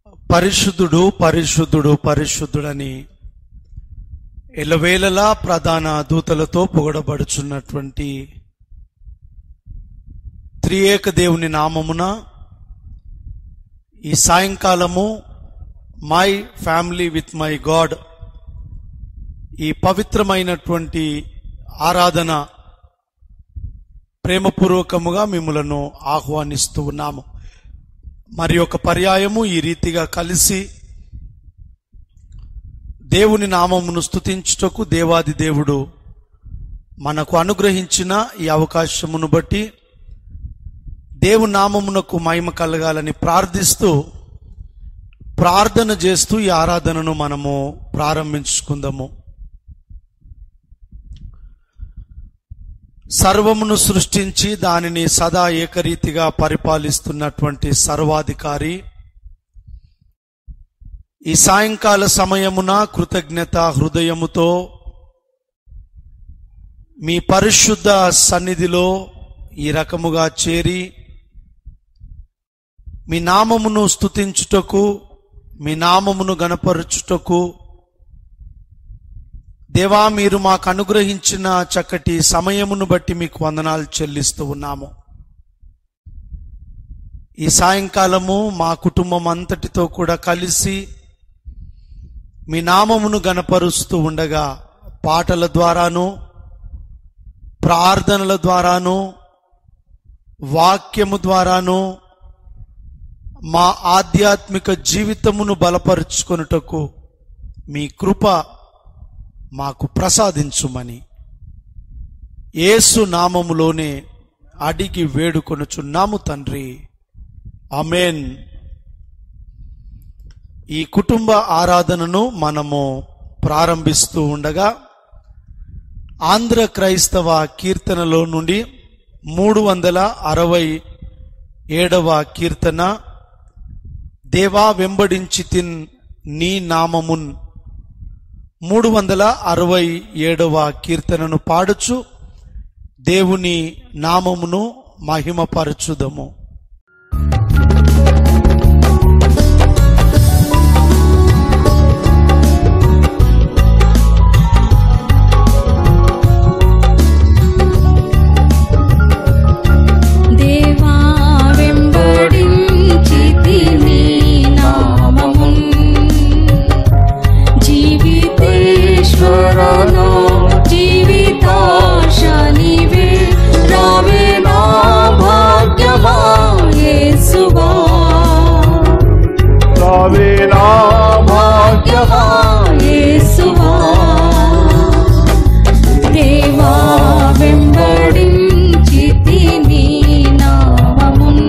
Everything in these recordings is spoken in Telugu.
పరిశుద్ధుడు పరిశుద్ధుడు పరిశుద్ధుడని ఎలవేళలా ప్రధాన దూతలతో పొగడబడుచున్నటువంటి త్రియేక దేవుని నామమున ఈ సాయంకాలము my family with my God ఈ పవిత్రమైనటువంటి ఆరాధన ప్రేమపూర్వకముగా మిమ్మలను ఆహ్వానిస్తూ ఉన్నాము మరి ఒక పర్యాయము ఈ రీతిగా కలిసి దేవుని నామమును స్తుతించుటకు దేవాది దేవుడు మనకు అనుగ్రహించిన ఈ అవకాశమును బట్టి దేవుని నామమునకు మహిమ కలగాలని ప్రార్థిస్తూ ప్రార్థన చేస్తూ ఈ ఆరాధనను మనము ప్రారంభించుకుందాము సర్వమును సృష్టించి దానిని సదా ఏకరీతిగా పరిపాలిస్తున్నటువంటి సర్వాధికారి ఈ సాయంకాల సమయమున కృతజ్ఞత హృదయముతో మీ పరిశుద్ధ సన్నిధిలో ఈ రకముగా చేరి మీ నామమును స్తుతించుటకు మీ నామమును గణపరచుటకు దేవా మీరు మాకు అనుగ్రహించిన చక్కటి సమయమును బట్టి మీకు వందనాలు చెల్లిస్తూ ఉన్నాము ఈ సాయంకాలము మా కుటుంబం అంతటితో కూడా కలిసి మీ నామమును గణపరుస్తూ ఉండగా పాటల ద్వారాను ప్రార్థనల ద్వారాను వాక్యము ద్వారాను మా ఆధ్యాత్మిక జీవితమును బలపరుచుకొనుటకు మీ కృప మాకు ప్రసాదించుమని యేసు నామములోనే అడిగి వేడుకొనుచున్నాము తండ్రి అమేన్ ఈ కుటుంబ ఆరాధనను మనము ప్రారంభిస్తూ ఉండగా ఆంధ్ర క్రైస్తవ కీర్తనలో నుండి మూడు వందల అరవై ఏడవ కీర్తన దేవా వెంబడించి తిన్ నీ నామమున్ మూడు వందల అరవై ఏడవ కీర్తనను పాడుచు దేవుని నామమును మహిమపరచుదము దేవా వెంబడించితి నీ నామమున్ జీవితేశ్వరను జీవితాశ నీవే రావే నా భాగ్యమా యేసువా రావే నా భాగ్యమా యేసువా దేవా వెంబడించితి నీ నామమున్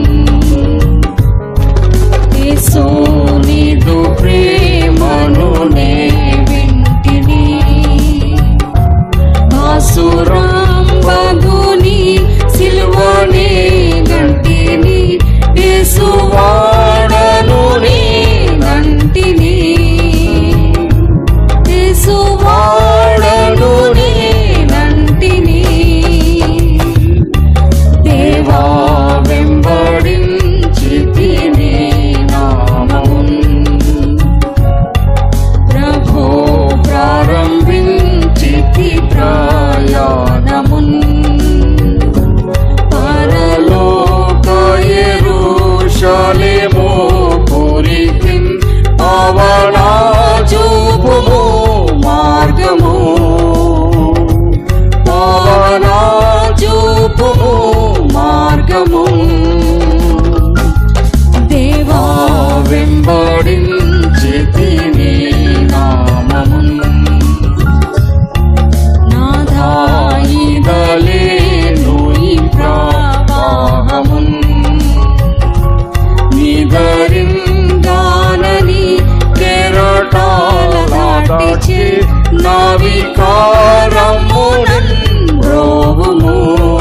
యేసు నీదు ప్రేమను నే వింటిని బాసురాం బగుని సిల్వనే గంటిని యేసు వాడను నీ గంటిని యేసు వాడను నీ గంటిని దేవా వెంబడించితి నీ నామమున్ ప్రభో ప్రారంభించితి ప్రయాణమున్ పరలోక యెరూషలేము పురికి పవనా చూపుము మార్గము పవనా చూపుము మార్గము దేవా వెంబడించితి నీ నామమున్ నాదాయిదలేను ఈ ప్రవాహమున్ నిదరింగానని కెరటాల దాటిచే నావికారమునన్ రోగుము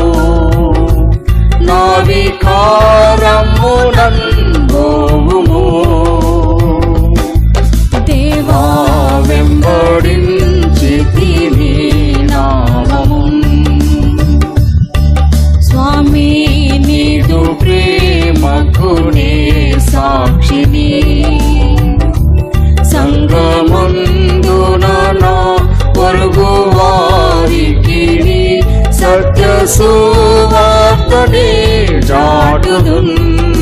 నావికారమునన్ రోగుము దేవా వెంబడించితి నీ నామమున్ స్వామి నీదు ప్రేమకు నే సాక్షిని సువార్తని చాటుదున్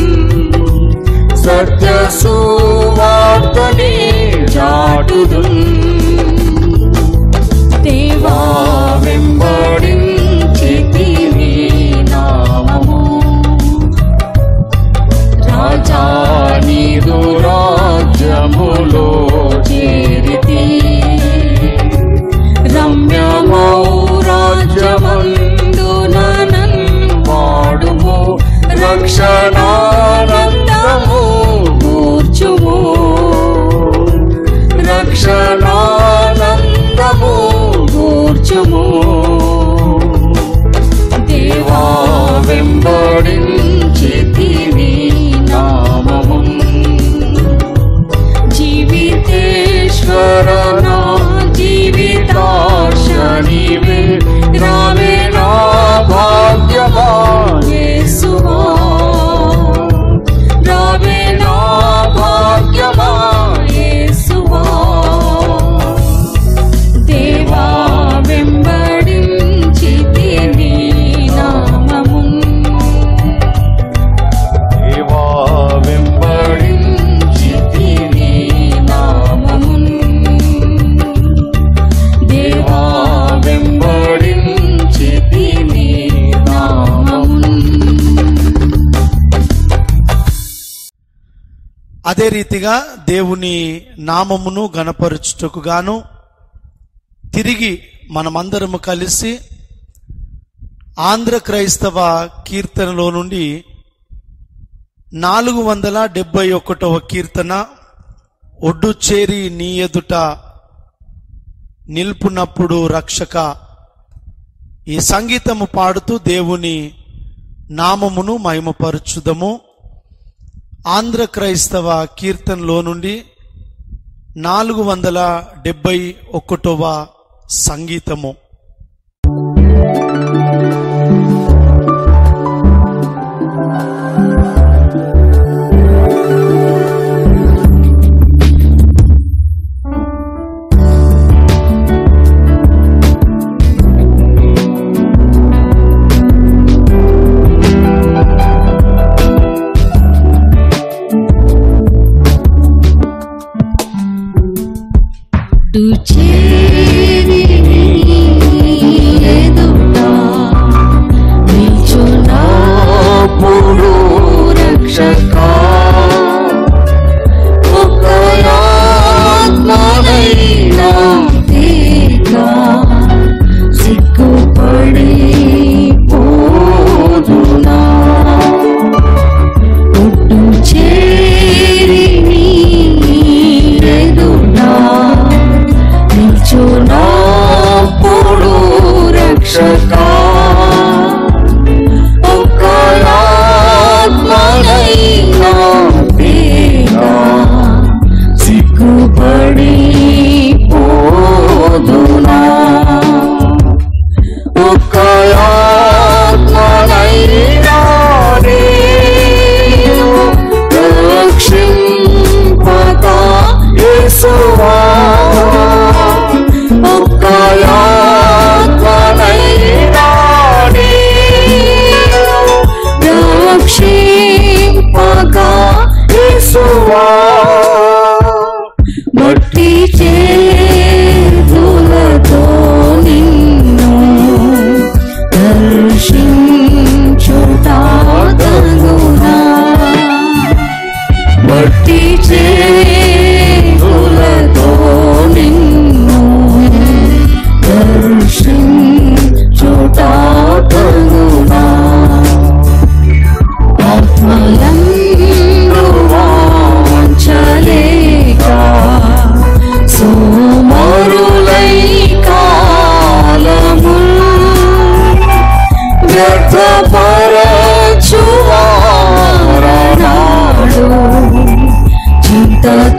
సత్య సువార్తని చాటుదున్ దేవా వెంబడించితివి నామము రాజా నీదు రాజ్యములో చేరితి రమ్యమౌ రాజ్యమందుననన్ వాడుము రక్షణానందము కూర్చుము రక్షణానందము కూర్చుము దేవా వెంబడించితివి నామము జీవితేశ్వర నా జీవితాశనివే రావే నా భాగ్యమా యేసువా రావే నా భాగ్యమా యేసువా దేవా వెంబడించితిని నామమున్ దేవా వెంబడించితివి నామమున్ దేవా వెంబడించితివి నామమున్ అదే రీతిగా దేవుని నామమును గణపరచుటకు గాను తిరిగి మనమందరము కలిసి ఆంధ్ర క్రైస్తవ కీర్తనలో నుండి నాలుగు వందల డెబ్బై ఒకటవ కీర్తన ఒడ్డు చేరి నీ ఎదుట నిల్పునప్పుడు రక్షక ఈ సంగీతము పాడుతూ దేవుని నామమును మహిమపరచుదము ఆంధ్ర క్రైస్తవ కీర్తనలో నుండి నాలుగు వందల డెబ్బై ఒకటవ సంగీతము చేరి నీ ఎదుట నిల్చున్నప్పుడు రక్షక ఒక ఆత్మనైనా తీర్క సిగ్గుపడి పోదునా ఒడ్డు చేరి నీ ఎదుట నిల్చున్నప్పుడు రక్షక ఒక ఆత్మనైనా తీర్క సిగ్గుపడి పోదునా ఒక ఆత్మనైనా నీవు రక్షింపక యేసువా ఒక ఆత్మనైనా నీవు రక్షింపక యేసువా భక్తి చేతులతో నిన్ను దర్శించుట తగునా భక్తి చేతులతో నిన్ను దర్శించుట తగునా ఆత్మలందు వాంఛలేక సోమరులై కాలముల్ వ్యర్థపరచువారనాడు చింత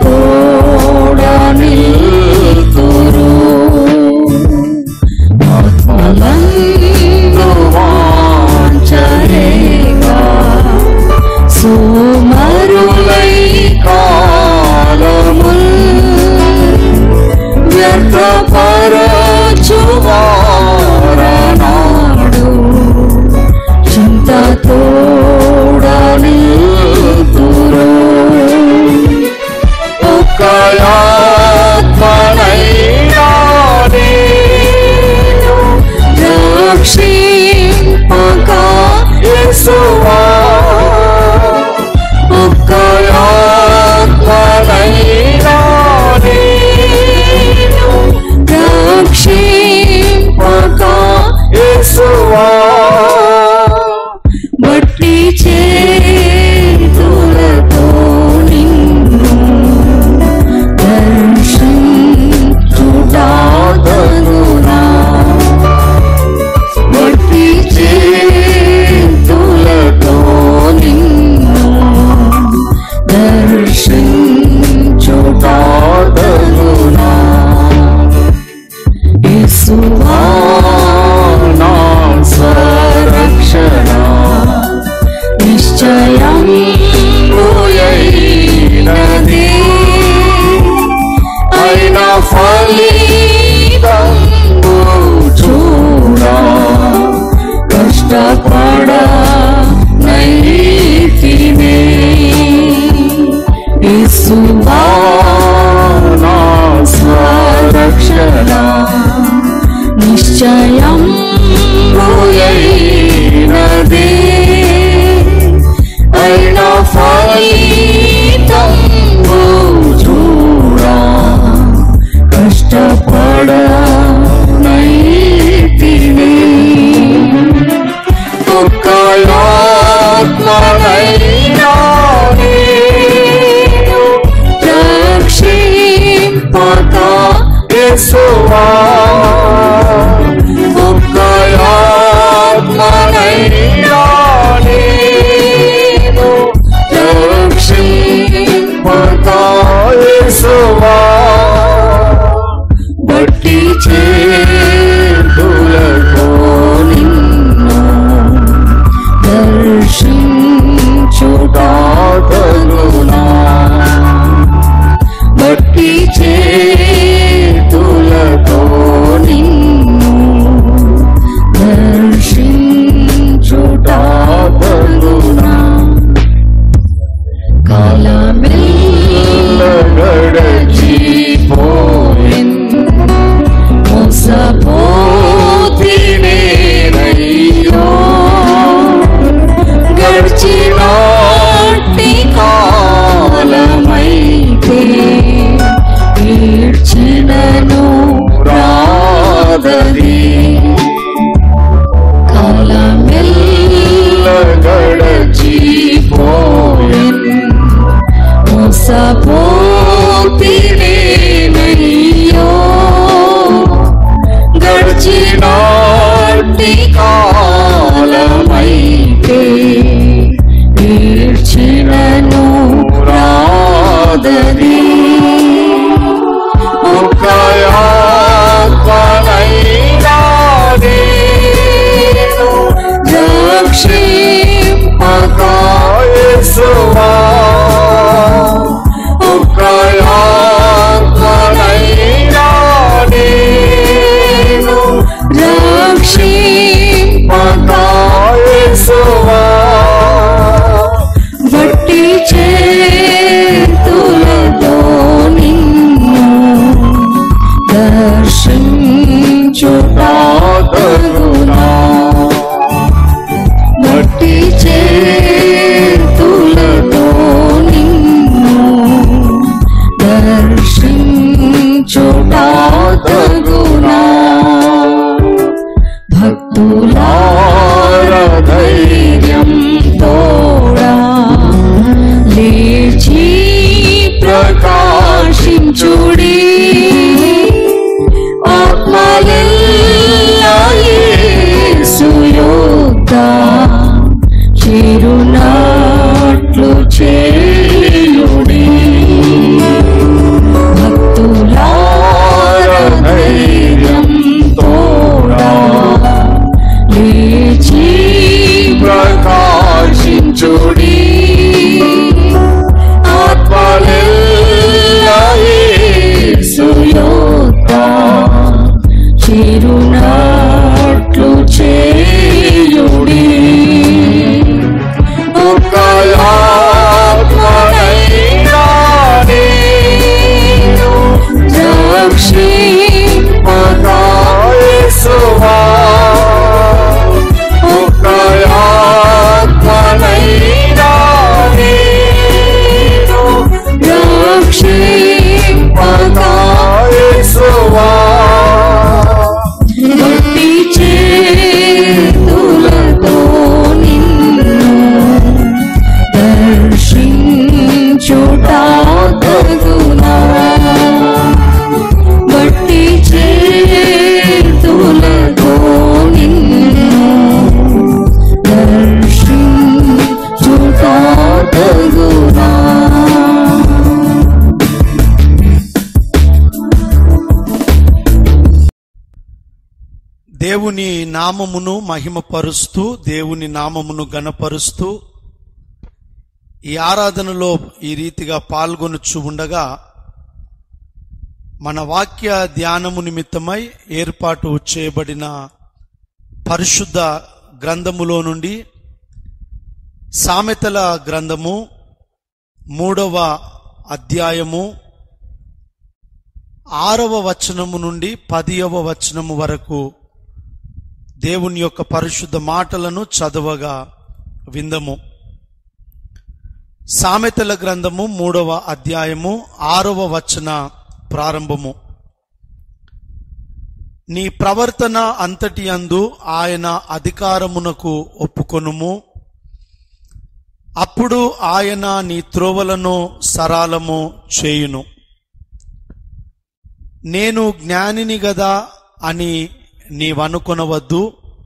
దర్శించుటాదగునా యేసువా నా స్వరక్షణ నిశ్చయం భూయైనది అయిన ఫలితంబు చూడా కష్టపడ నైతినే యేసువా నా స్వరక్షణ నిశ్చయం భూయైనది అయిన ఫలితం చూడా కష్టపడ నైతిని దుఃఖయాత్మనైనా నేను రక్షింపక యేసువా దుఃఖయాత్మనైనా నేను రక్షింపక యేసువా బట్టి చేతులతో నిన్ను దర్శించుటాగలునా బట్టి చేతులతో నిన్ను దర్శించుటాగలునా కాలమెల్ల గడచిపోయిన్ మోసపోతినేనయ్యో గడిచినాటి కాలమైతే ఈడ్చినను రాదది కాలమెల్ల గడచిపోయిన్ మోసపోతినేనయ్యో గడిచినాటి కాలమైతే ఈడ్చినను రాదది ఒక ఆత్మనైనా నేను రక్షింపక యేసువా ఒక ఆత్మనైనా నేను రక్షింపక యేసువా వట్టి చేతులతో నిన్ను దర్శించుటాగలునా వట్టి చేతులతో నిన్ను దర్శించుటాగలునా భక్తులార ధైర్యం తోడా లేచి ప్రకాశించుడి ఆత్మలెల్లాయేసుయోగ చేరునట్లు చేయుడి భక్తులార ధైర్యం తోడా లేచి ప్రకాశించుడి ఆత్మలెల్లాయేసుయోగ దేవుని నామమును మహిమపరుస్తూ దేవుని నామమును గణపరుస్తూ ఈ ఆరాధనలో ఈ రీతిగా పాల్గొనుచు ఉండగా మన వాక్య ధ్యానము నిమిత్తమై ఏర్పాటు చేయబడిన పరిశుద్ధ గ్రంథములో నుండి సామెతల గ్రంథము మూడవ అధ్యాయము ఆరవ వచనము నుండి పదియవ వచనము వరకు దేవుని యొక్క పరిశుద్ధ మాటలను చదవగా విందము సామెతల గ్రంథము మూడవ అధ్యాయము ఆరవ వచన ప్రారంభము నీ ప్రవర్తన అంతటి అందు ఆయన అధికారమునకు ఒప్పుకొనుము అప్పుడు ఆయన నీ త్రోవలను సరాలము చేయును నేను జ్ఞానిని గదా అని నీవనుకొనవద్దు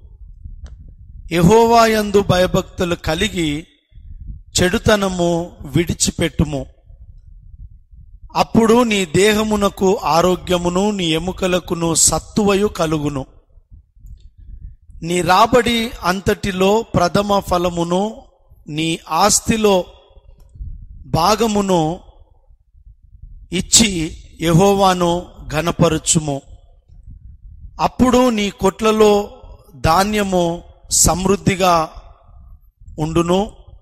యహోవాయందు భయభక్తులు కలిగి చెడుతనము విడిచిపెట్టుము అప్పుడు నీ దేహమునకు ఆరోగ్యమును నీ ఎముకలకును సత్తువయు కలుగును నీ రాబడి అంతటిలో ప్రథమ ఫలమును నీ ఆస్తిలో భాగమును ఇచ్చి యహోవాను ఘనపరచుము అప్పుడు నీ కొట్లలో ధాన్యము సమృద్ధిగా ఉండును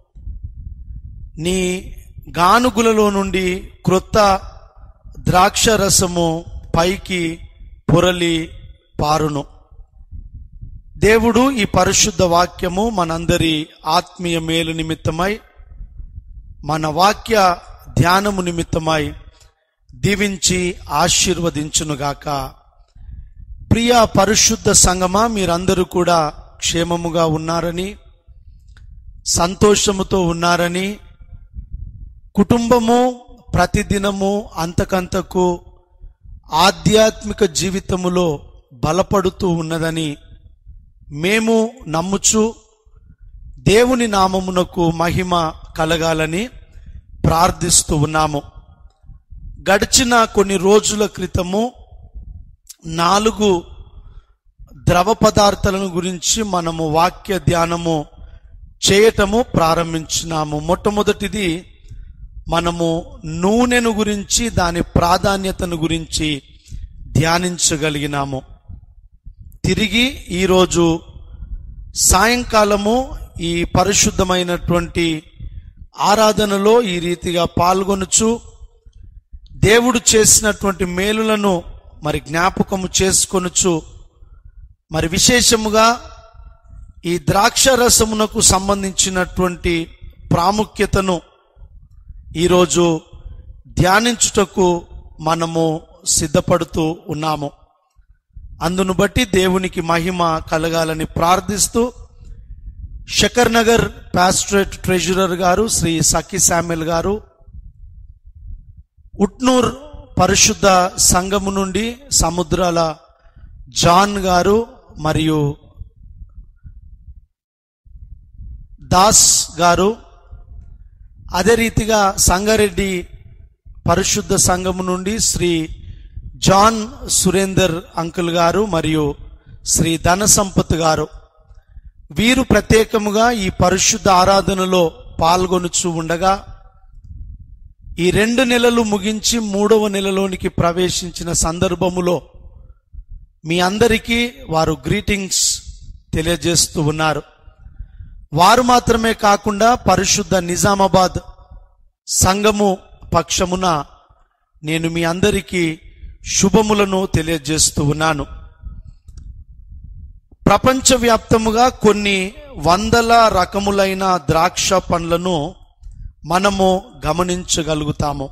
నీ గానుగులలో నుండి క్రొత్త ద్రాక్ష రసము పైకి పొరలి పారును దేవుడు ఈ పరిశుద్ధ వాక్యము మనందరి ఆత్మీయ మేలు నిమిత్తమై మన వాక్య ధ్యానము నిమిత్తమై దీవించి ఆశీర్వదించునుగాక ప్రియ పరిశుద్ధ సంగమా మీరందరూ కూడా క్షేమముగా ఉన్నారని సంతోషముతో ఉన్నారని కుటుంబము ప్రతిదినము అంతకంతకు ఆధ్యాత్మిక జీవితములో బలపడుతూ ఉన్నదని మేము నమ్ముచు దేవుని నామమునకు మహిమ కలగాలని ప్రార్థిస్తూ ఉన్నాము గడిచిన కొన్ని రోజుల క్రితము నాలుగు ద్రవ పదార్థాలను గురించి మనము వాక్య ధ్యానము చేయటము ప్రారంభించినాము మొట్టమొదటిది మనము నూనెను గురించి దాని ప్రాధాన్యతను గురించి ధ్యానించగలిగినాము తిరిగి ఈరోజు సాయంకాలము ఈ పరిశుద్ధమైనటువంటి ఆరాధనలో ఈ రీతిగా పాల్గొనుచు దేవుడు చేసినటువంటి మేలులను మరి జ్ఞాపకము చేసుకొనుచు మరి విశేషముగా ఈ ద్రాక్ష రసమునకు సంబంధించినటువంటి ప్రాముఖ్యతను ఈరోజు ధ్యానించుటకు మనము సిద్ధపడుతూ ఉన్నాము అందును బట్టి దేవునికి మహిమ కలగాలని ప్రార్థిస్తూ శకర్ నగర్ పాస్టరేట్ ట్రెజరర్ గారు శ్రీ సఖి శామ్యుల్ గారు ఉట్నూర్ పరిశుద్ధ సంఘము నుండి సముద్రాల జాన్ గారు మరియు దాస్ గారు అదే రీతిగా సంగారెడ్డి పరిశుద్ధ సంఘము నుండి శ్రీ జాన్ సురేందర్ అంకుల్ గారు మరియు శ్రీ ధన సంపత్ గారు వీరు ప్రత్యేకముగా ఈ పరిశుద్ధ ఆరాధనలో పాల్గొనుచు ఉండగా ఈ రెండు నెలలు ముగించి మూడవ నెలలోనికి ప్రవేశించిన సందర్భములో మీ అందరికీ వారు గ్రీటింగ్స్ తెలియజేస్తూ ఉన్నారు వారు మాత్రమే కాకుండా పరిశుద్ధ నిజామాబాద్ సంఘము పక్షమున నేను మీ అందరికీ శుభములను తెలియజేస్తూ ఉన్నాను ప్రపంచవ్యాప్తముగా కొన్ని వందల రకములైన ద్రాక్ష పండ్లను మనము గమనించగలుగుతాము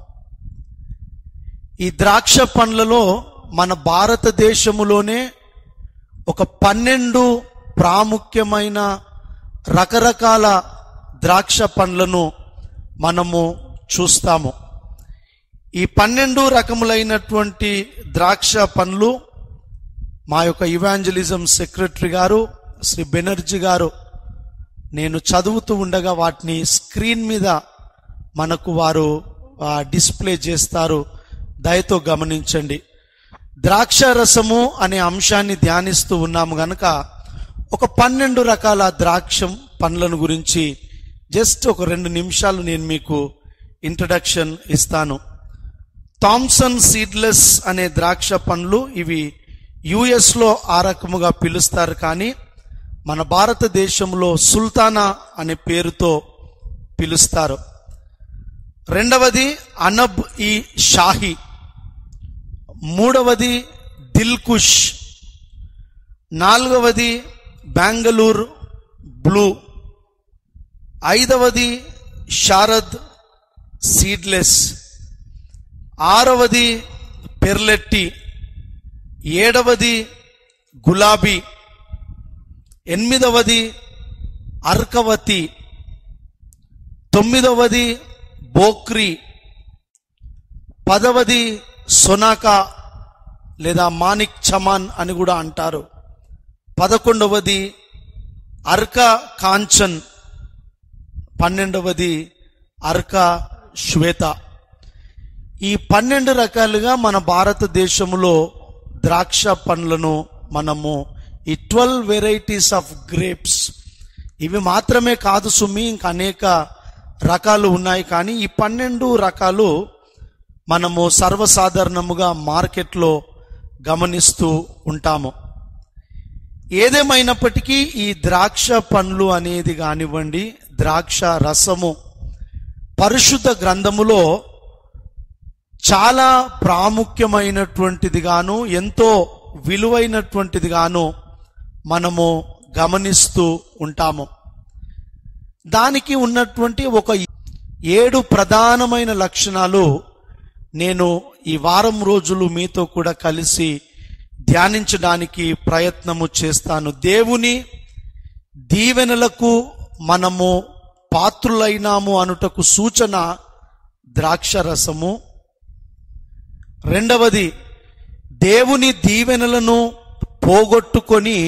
ఈ ద్రాక్ష పండ్లలో మన భారతదేశములోనే ఒక పన్నెండు ప్రాముఖ్యమైన రకరకాల ద్రాక్ష పండ్లను మనము చూస్తాము ఈ పన్నెండు రకములైనటువంటి ద్రాక్ష పండ్లు మా యొక్క ఇవాంజలిజం సెక్రటరీ గారు శ్రీ బెనర్జీ గారు నేను చదువుతూ ఉండగా వాటిని స్క్రీన్ మీద మనకు వారు ఆ, డిస్ప్లే చేస్తారు దయతో గమనించండి ద్రాక్ష రసము అనే అంశాన్ని ధ్యానిస్తూ ఉన్నాము గనక ఒక పన్నెండు రకాల ద్రాక్షం పండ్లను గురించి జస్ట్ ఒక రెండు నిమిషాలు నేను మీకు ఇంట్రడక్షన్ ఇస్తాను థామ్సన్ సీడ్లెస్ అనే ద్రాక్ష పండ్లు ఇవి యుఎస్ లో ఆ రకముగా పిలుస్తారు కానీ మన భారతదేశంలో సుల్తానా అనే పేరుతో పిలుస్తారు రెండవది అనబ్ ఈ షాహి మూడవది దిల్కుష్ నాలుగవది బెంగళూరు బ్లూ ఐదవది శారద్ సీడ్లెస్ ఆరవది పెర్లెట్టి ఏడవది గులాబీ ఎనిమిదవది అర్కవతి తొమ్మిదవది బోక్రి పదవది సొనాకా లేదా మానిక్ చమాన్ అని కూడా అంటారు పదకొండవది అర్క కాంచన్ పన్నెండవది అర్క శ్వేత ఈ పన్నెండు రకాలుగా మన భారతదేశంలో ద్రాక్ష పండ్లను మనము ఈ ట్వెల్వ్ వెరైటీస్ ఆఫ్ గ్రేప్స్ ఇవి మాత్రమే కాదు సుమి ఇంకా అనేక రకాలు ఉన్నాయి కానీ ఈ పన్నెండు రకాలు మనము సర్వసాధారణముగా మార్కెట్లో గమనిస్తూ ఉంటాము ఏదేమైనప్పటికీ ఈ ద్రాక్ష పండ్లు అనేది కానివ్వండి ద్రాక్ష రసము పరిశుద్ధ గ్రంథములో చాలా ప్రాముఖ్యమైనటువంటిది గాను ఎంతో విలువైనటువంటిది గాను మనము గమనిస్తూ ఉంటాము దానికి ఉన్నటువంటి ఒక ఏడు ప్రధానమైన లక్షణాలు నేను ఈ వారం రోజులు మీతో కూడా కలిసి ధ్యానించడానికి ప్రయత్నము చేస్తాను దేవుని దీవెనలకు మనము పాత్రులైనాము అనుటకు సూచన ద్రాక్షరసము రెండవది దేవుని దీవెనలను పోగొట్టుకొని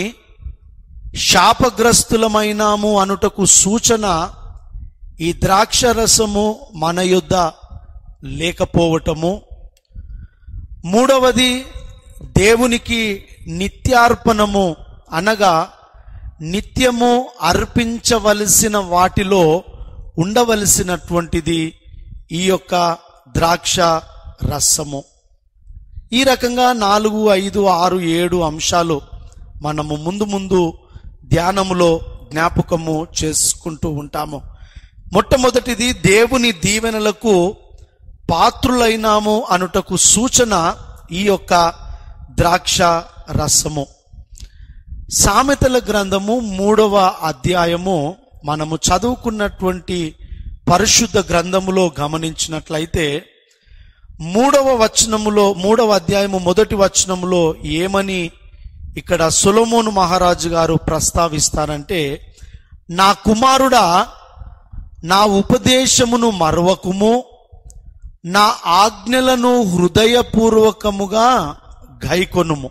శాపగ్రస్తులమైనాము అనుటకు సూచన ఈ ద్రాక్షరసము మన యొద్ద లేకపోవటము మూడవది దేవునికి నిత్యార్పణము అనగా నిత్యము అర్పించవలసిన వాటిలో ఉండవలసినటువంటిది ఈ యొక్క ద్రాక్ష రసము ఈ రకంగా నాలుగు ఐదు ఆరు ఏడు అంశాలు మనము ముందు ముందు ధ్యానములో జ్ఞాపకము చేసుకుంటూ ఉంటాము మొట్టమొదటిది దేవుని దీవెనలకు పాత్రులైనాము అనుటకు సూచన ఈ యొక్క ద్రాక్ష రసము సామెతల గ్రంథము మూడవ అధ్యాయము మనము చదువుకున్నటువంటి పరిశుద్ధ గ్రంథములో గమనించినట్లయితే మూడవ వచనములో మూడవ అధ్యాయము మొదటి వచనములో ఏమని ఇక్కడ సొలొమోను మహారాజు గారు ప్రస్తావిస్తారంటే నా కుమారుడా నా ఉపదేశమును మరవకుము నా ఆజ్ఞలను హృదయపూర్వకముగా గైకొనుము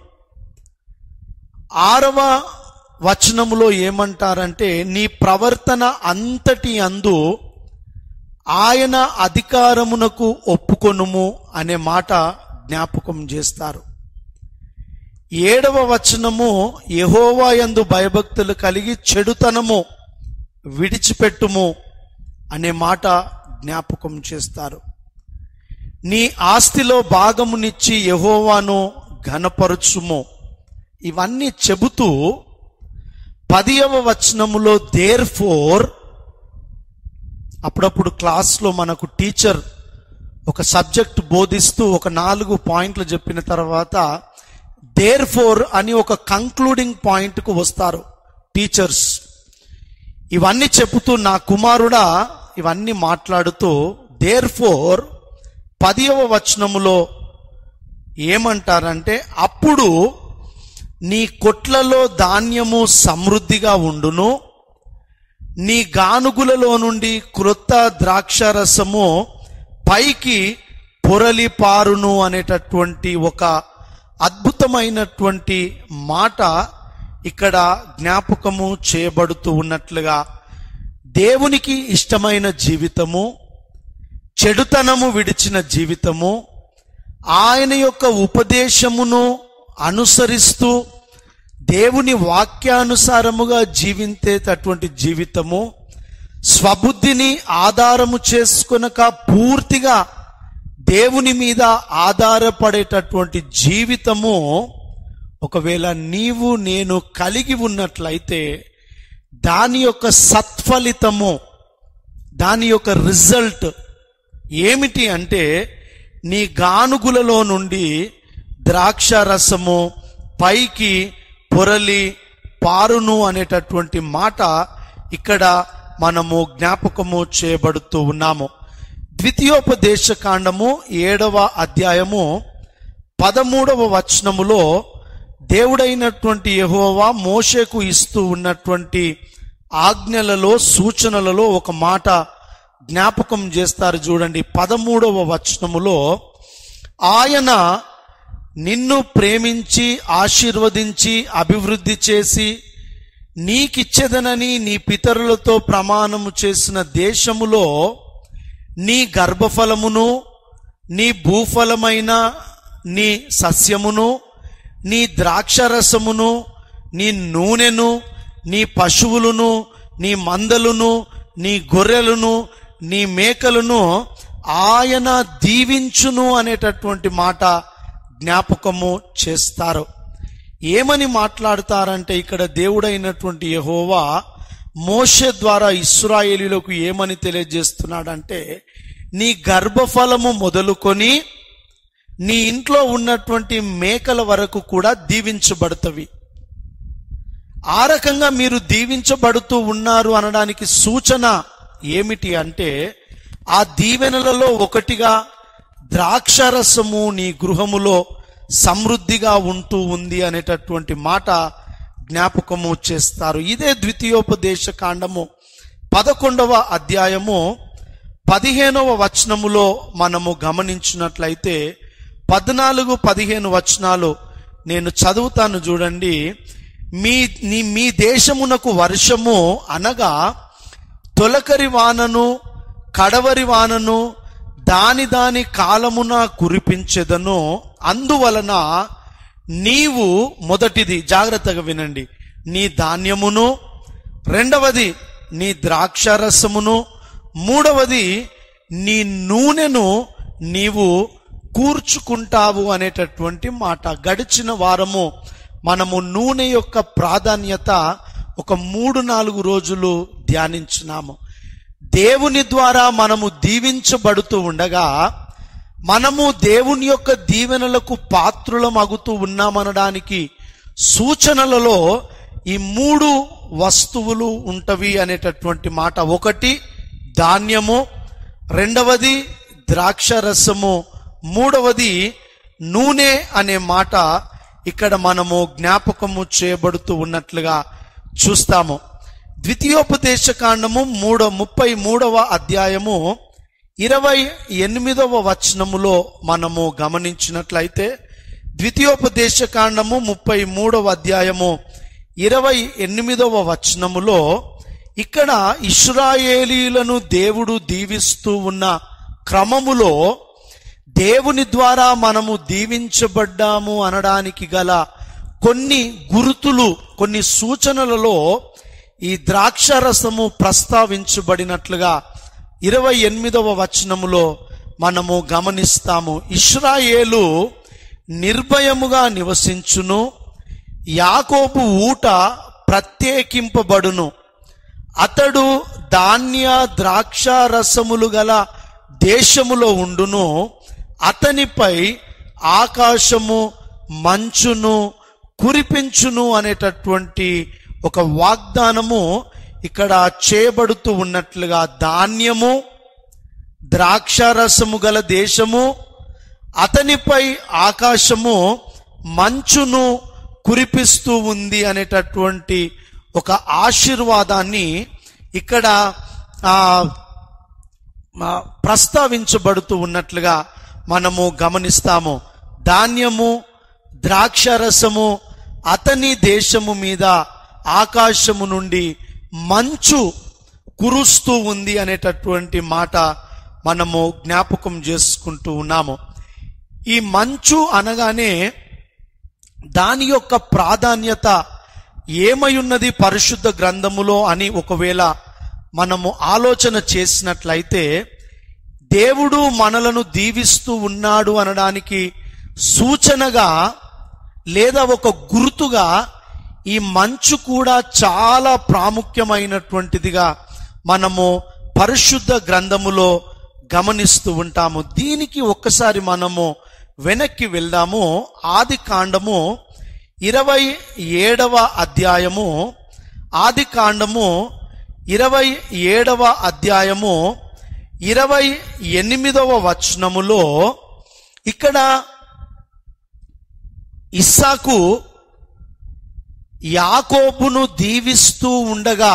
ఆరవ వచనములో ఏమంటారంటే నీ ప్రవర్తన అంతటి అందు ఆయన అధికారమునకు ఒప్పుకొనుము అనే మాట జ్ఞాపకం చేస్తారు ఏడవ వచనము యహోవా యందు భయభక్తులు కలిగి చెడుతనము విడిచిపెట్టుము అనే మాట జ్ఞాపకం చేస్తారు నీ ఆస్తిలో భాగమునిచ్చి యహోవాను ఘనపరచుము ఇవన్నీ చెబుతూ పదియవ వచనములో దేర్ ఫోర్ అప్పుడప్పుడు క్లాస్లో మనకు టీచర్ ఒక సబ్జెక్ట్ బోధిస్తూ ఒక నాలుగు పాయింట్లు చెప్పిన తర్వాత దేర్ ఫోర్ అని ఒక కంక్లూడింగ్ పాయింట్కు వస్తారు టీచర్స్ ఇవన్నీ చెబుతూ నా కుమారుడా ఇవన్నీ మాట్లాడుతూ దేర్ ఫోర్ పదియవ వచనములో ఏమంటారంటే అప్పుడు నీ కొట్లలో ధాన్యము సమృద్ధిగా ఉండును నీ గానుగులలో నుండి క్రొత్త ద్రాక్షరసము పైకి పొరలి పారును అనేటటువంటి ఒక అద్భుతమైనటువంటి మాట ఇక్కడ జ్ఞాపకము చేయబడుతూ ఉన్నట్లుగా దేవునికి ఇష్టమైన జీవితము చెడుతనము విడిచిన జీవితము ఆయన యొక్క ఉపదేశమును అనుసరిస్తూ దేవుని వాక్యానుసారముగా జీవించేటటువంటి జీవితము స్వబుద్ధిని ఆధారము చేసుకొనక పూర్తిగా దేవుని మీద ఆధారపడేటటువంటి జీవితము ఒకవేళ నీవు నేను కలిగి ఉన్నట్లయితే దాని యొక్క సత్ఫలితము దాని యొక్క రిజల్ట్ ఏమిటి అంటే నీ గానుగులలో నుండి ద్రాక్ష రసము పైకి పొరలి పారును అనేటటువంటి మాట ఇక్కడ మనము జ్ఞాపకము చేయబడుతూ ఉన్నాము ద్వితీయోపదేశ కాండము ఏడవ అధ్యాయము పదమూడవ వచనములో దేవుడైనటువంటి యెహోవా మోషేకు ఇస్తూ ఉన్నటువంటి ఆజ్ఞలలో సూచనలలో ఒక మాట జ్ఞాపకం చేస్తారు చూడండి పదమూడవ వచనములో ఆయన నిన్ను ప్రేమించి ఆశీర్వదించి అభివృద్ధి చేసి నీకిచ్చెదనని నీ పితరులతో ప్రమాణము చేసిన దేశములో నీ గర్భఫలమును నీ భూఫలమైన నీ సస్యమును నీ ద్రాక్షరసమును నీ నూనెను నీ పశువులను నీ మందలను నీ గొర్రెలను నీ మేకలను ఆయన దీవించును అనేటటువంటి మాట జ్ఞాపకము చేస్తారు ఏమని మాట్లాడతారంటే ఇక్కడ దేవుడైనటువంటి యెహోవా మోషే ద్వారా ఇస్రాయేలీలకు ఏమని తెలియజేస్తున్నాడంటే నీ గర్భఫలము మొదలుకొని నీ ఇంట్లో ఉన్నటువంటి మేకల వరకు కూడా దీవించబడతవి ఆ రకంగా మీరు దీవించబడుతూ ఉన్నారు అనడానికి సూచన ఏమిటి అంటే ఆ దీవెనలలో ఒకటిగా ద్రాక్షరసము నీ గృహములో సమృద్ధిగా ఉంటూ ఉంది అనేటటువంటి మాట జ్ఞాపకము చేస్తారు ఇదే ద్వితీయోపదేశ కాండము పదకొండవ అధ్యాయము పదిహేనవ వచనములో మనము గమనించినట్లయితే పద్నాలుగు పదిహేను వచనాలు నేను చదువుతాను చూడండి మీ నీ మీ దేశమునకు వర్షము అనగా తొలకరి వానను కడవరి వానను దాని దాని కాలమున కురిపించెదను అందువలన నీవు మొదటిది జాగ్రత్తగా వినండి నీ ధాన్యమును రెండవది నీ ద్రాక్షరసమును మూడవది నీ నూనెను నీవు కూర్చుకుంటావు అనేటటువంటి మాట గడిచిన వారము మనము నూనె యొక్క ప్రాధాన్యత ఒక మూడు నాలుగు రోజులు ధ్యానించినాము దేవుని ద్వారా మనము దీవించబడుతూ ఉండగా మనము దేవుని యొక్క దీవెనలకు పాత్రులం అగుతూ ఉన్నామనడానికి సూచనలలో ఈ మూడు వస్తువులు ఉంటవి అనేటటువంటి మాట ఒకటి ధాన్యము రెండవది ద్రాక్షరసము మూడవది నూనె అనే మాట ఇక్కడ మనము జ్ఞాపకము చేయబడుతూ ఉన్నట్లుగా చూస్తాము ద్వితీయోపదేశ కాండము మూడో ముప్పై మూడవ అధ్యాయము ఇరవై ఎనిమిదవ వచనములో మనము గమనించినట్లయితే ద్వితీయోపదేశ కాండము ముప్పై మూడవ అధ్యాయము ఇరవై ఎనిమిదవ వచనములో ఇక్కడ ఇస్రాయేలీలను దేవుడు దీవిస్తూ ఉన్న క్రమములో దేవుని ద్వారా మనము దీవించబడ్డాము అనడానికి గల కొన్ని గుర్తులు కొన్ని సూచనలలో ఈ ద్రాక్షరసము ప్రస్తావించబడినట్లుగా ఇరవై ఎనిమిదవ వచనములో మనము గమనిస్తాము ఇస్రాయేలు నిర్భయముగా నివసించును యాకోబు ఊట ప్రత్యేకింపబడును అతడు ధాన్య ద్రాక్ష రసములు గల దేశములో ఉండును అతనిపై ఆకాశము మంచును కురిపించును అనేటటువంటి ఒక వాగ్దానము ఇక్కడ చేయబడుతూ ఉన్నట్లుగా ధాన్యము ద్రాక్షారసము గల దేశము అతనిపై ఆకాశము మంచును కురిపిస్తూ ఉంది అనేటటువంటి ఒక ఆశీర్వాదాన్ని ఇక్కడ ఆ ఆ, ప్రస్తావించబడుతూ ఉన్నట్లుగా మనము గమనిస్తాము ధాన్యము ద్రాక్షరసము అతని దేశము మీద ఆకాశము నుండి మంచు కురుస్తూ ఉంది అనేటటువంటి మాట మనము జ్ఞాపకం చేసుకుంటూ ఉన్నాము ఈ మంచు అనగానే దాని యొక్క ప్రాధాన్యత ఏమై ఉన్నది పరిశుద్ధ గ్రంథములో అని ఒకవేళ మనము ఆలోచన చేసినట్లయితే దేవుడు మనలను దీవిస్తూ ఉన్నాడు అనడానికి సూచనగా లేదా ఒక గుర్తుగా ఈ మంచు కూడా చాలా ప్రాముఖ్యమైనటువంటిదిగా మనము పరిశుద్ధ గ్రంథములో గమనిస్తూ ఉంటాము దీనికి ఒక్కసారి మనము వెనక్కి వెళ్దాము ఆది కాండము ఇరవై ఏడవ అధ్యాయము ఆది కాండము ఇరవై ఏడవ అధ్యాయము ఇరవై ఎనిమిదవ వచనములో ఇక్కడ ఇస్సాకు యాకోబును దీవిస్తూ ఉండగా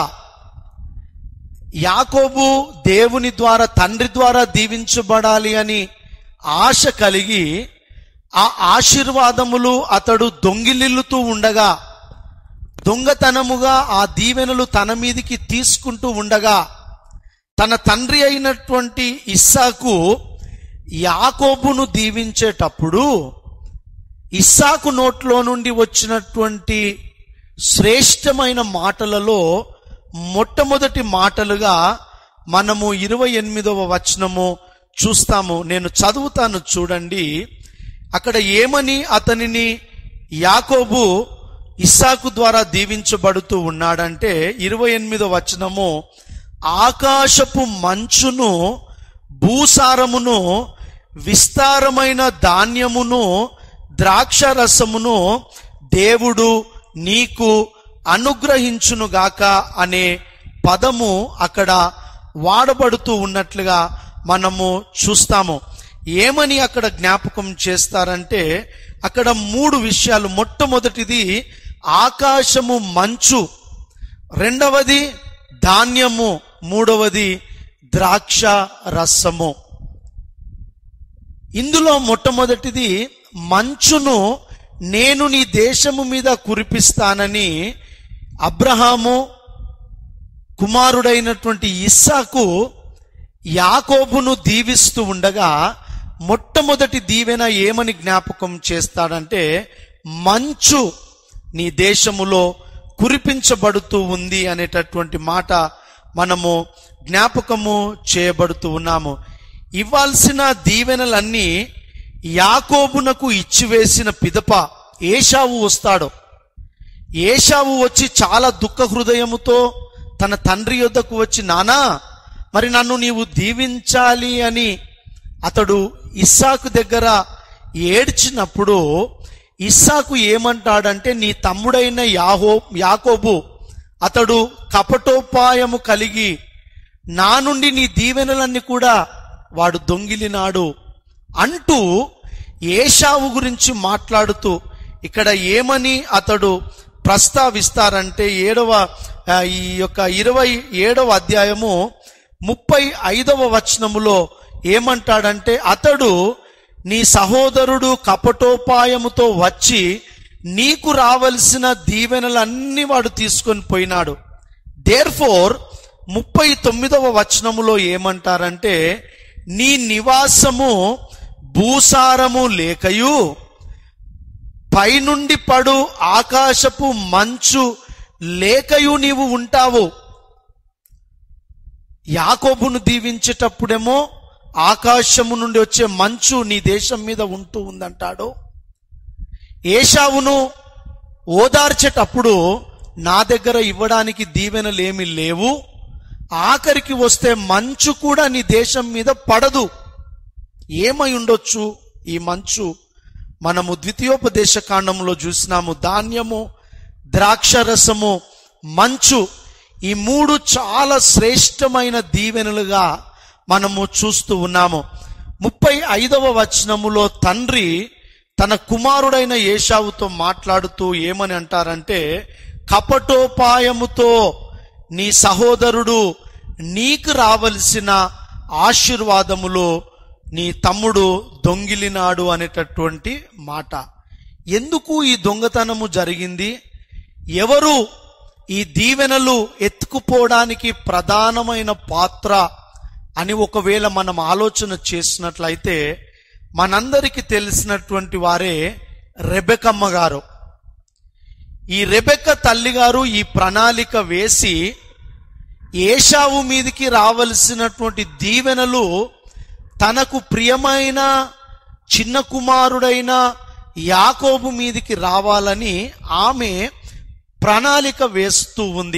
యాకోబు దేవుని ద్వారా తండ్రి ద్వారా దీవించబడాలి అని ఆశ కలిగి ఆ ఆశీర్వాదములు అతడు దొంగిలిల్లుతూ ఉండగా దొంగతనముగా ఆ దీవెనలు తన మీదికి తీసుకుంటూ ఉండగా తన తండ్రి అయినటువంటి ఇస్సాకు యాకోబును దీవించేటప్పుడు ఇస్సాకు నోట్లో నుండి వచ్చినటువంటి శ్రేష్టమైన మాటలలో మొట్టమొదటి మాటలుగా మనము ఇరవై ఎనిమిదవ వచనము చూస్తాము నేను చదువుతాను చూడండి అక్కడ ఏమని అతనిని యాకోబు ఇస్సాకు ద్వారా దీవించబడుతూ ఉన్నాడంటే ఇరవై ఎనిమిదో వచనము ఆకాశపు మంచును భూసారమును విస్తారమైన ధాన్యమును ద్రాక్షరసమును దేవుడు నీకు అనుగ్రహించునుగాక అనే పదము అక్కడ వాడబడుతూ ఉన్నట్లుగా మనము చూస్తాము ఏమని అక్కడ జ్ఞాపకం చేస్తారంటే అక్కడ మూడు విషయాలు మొట్టమొదటిది ఆకాశము మంచు రెండవది ధాన్యము మూడవది ద్రాక్ష రసము ఇందులో మొట్టమొదటిది మంచును నేను నీ దేశము మీద కురిపిస్తానని అబ్రహాము కుమారుడైనటువంటి ఇస్సాకు యాకోబును దీవిస్తూ ఉండగా మొట్టమొదటి దీవెన ఏమని జ్ఞాపకం చేస్తాడంటే మంచు నీ దేశములో కురిపించబడుతూ ఉంది అనేటటువంటి మాట మనము జ్ఞాపకము చేయబడుతూ ఉన్నాము ఇవ్వాల్సిన దీవెనలన్నీ యాకోబునకు ఇచ్చివేసిన పిదప ఏషావు వస్తాడు ఏషావు వచ్చి చాలా దుఃఖ హృదయముతో తన తండ్రి యొద్దకు వచ్చి నానా మరి నన్ను నీవు దీవించాలి అని అతడు ఇస్సాకు దగ్గర ఏడ్చినప్పుడు ఇస్సాకు ఏమంటాడంటే నీ తమ్ముడైన యాహో యాకోబు అతడు కపటోపాయము కలిగి నా నుండి నీ దీవెనలన్నీ కూడా వాడు దొంగిలినాడు అంటూ ఏషావు గురించి మాట్లాడుతూ ఇక్కడ ఏమని అతడు ప్రస్తావిస్తారంటే ఏడవ ఆ, ఈ యొక్క ఇరవై ఏడవ అధ్యాయము ముప్పై ఐదవ వచనములో ఏమంటాడంటే అతడు నీ సహోదరుడు కపటోపాయముతో వచ్చి నీకు రావలసిన దీవెనలన్నీ వాడు తీసుకొని పోయినాడు దేర్ ఫోర్ ముప్పై తొమ్మిదవ వచనములో ఏమంటారంటే నీ నివాసము భూసారము లేకయు పైనుండి పడు ఆకాశపు మంచు లేకయు నీవు ఉంటావు యాకోబును దీవించేటప్పుడేమో ఆకాశము నుండి వచ్చే మంచు నీ దేశం మీద ఉంటూ ఉందంటాడు ఏషావును ఓదార్చేటప్పుడు నా దగ్గర ఇవ్వడానికి దీవెనలేమి లేవు ఆఖరికి వస్తే మంచు కూడా నీ దేశం మీద పడదు ఏమై ఉండొచ్చు ఈ మంచు మనము ద్వితీయోపదేశ కాండంలో చూసినాము ధాన్యము ద్రాక్షరసము మంచు ఈ మూడు చాలా శ్రేష్టమైన దీవెనలుగా మనము చూస్తూ ఉన్నాము ముప్పై ఐదవ వచనములో తండ్రి తన కుమారుడైన ఏషావుతో మాట్లాడుతూ ఏమని అంటారంటే కపటోపాయముతో నీ సహోదరుడు నీకు రావలసిన ఆశీర్వాదములో నీ తమ్ముడు దొంగిలినాడు అనేటటువంటి మాట ఎందుకు ఈ దొంగతనము జరిగింది ఎవరు ఈ దీవెనలు ఎత్తుకుపోవడానికి ప్రధానమైన పాత్ర అని ఒకవేళ మనం ఆలోచన చేసినట్లయితే మనందరికీ తెలిసినటువంటి వారే రెబెకమ్మ గారు ఈ రెబెక్క తల్లి గారు ఈ ప్రణాళిక వేసి ఏషావు మీదికి రావలసినటువంటి దీవెనలు తనకు ప్రియమైన చిన్న కుమారుడైన యాకోబు మీదికి రావాలని ఆమె ప్రణాళిక వేస్తూ ఉంది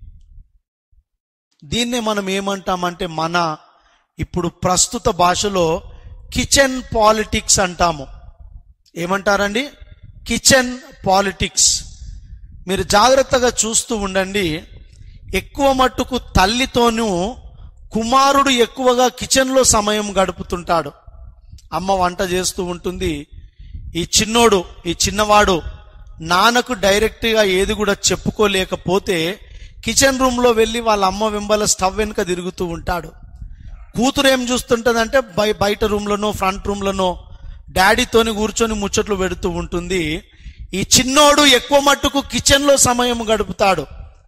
దీన్నే మనం ఏమంటామంటే మన ఇప్పుడు ప్రస్తుత భాషలో కిచెన్ పాలిటిక్స్ అంటాము ఏమంటారండి కిచెన్ పాలిటిక్స్ మీరు జాగ్రత్తగా చూస్తూ ఉండండి ఎక్కువ మట్టుకు తల్లితోనూ కుమారుడు ఎక్కువగా కిచెన్లో సమయం గడుపుతుంటాడు అమ్మ వంట చేస్తూ ఉంటుంది ఈ చిన్నోడు ఈ చిన్నవాడు నాన్నకు డైరెక్ట్గా ఏది కూడా చెప్పుకోలేకపోతే కిచెన్ రూమ్లో వెళ్ళి వాళ్ళ అమ్మ వెంబల స్టవ్ వెనుక తిరుగుతూ ఉంటాడు కూతురు ఏం చూస్తుంటదంటే బయ బయట రూమ్లోనో ఫ్రంట్ రూమ్లోనో డాడీతోని కూర్చొని ముచ్చట్లు పెడుతూ ఉంటుంది ఈ చిన్నోడు ఎక్కువ మట్టుకు కిచెన్లో సమయం గడుపుతాడు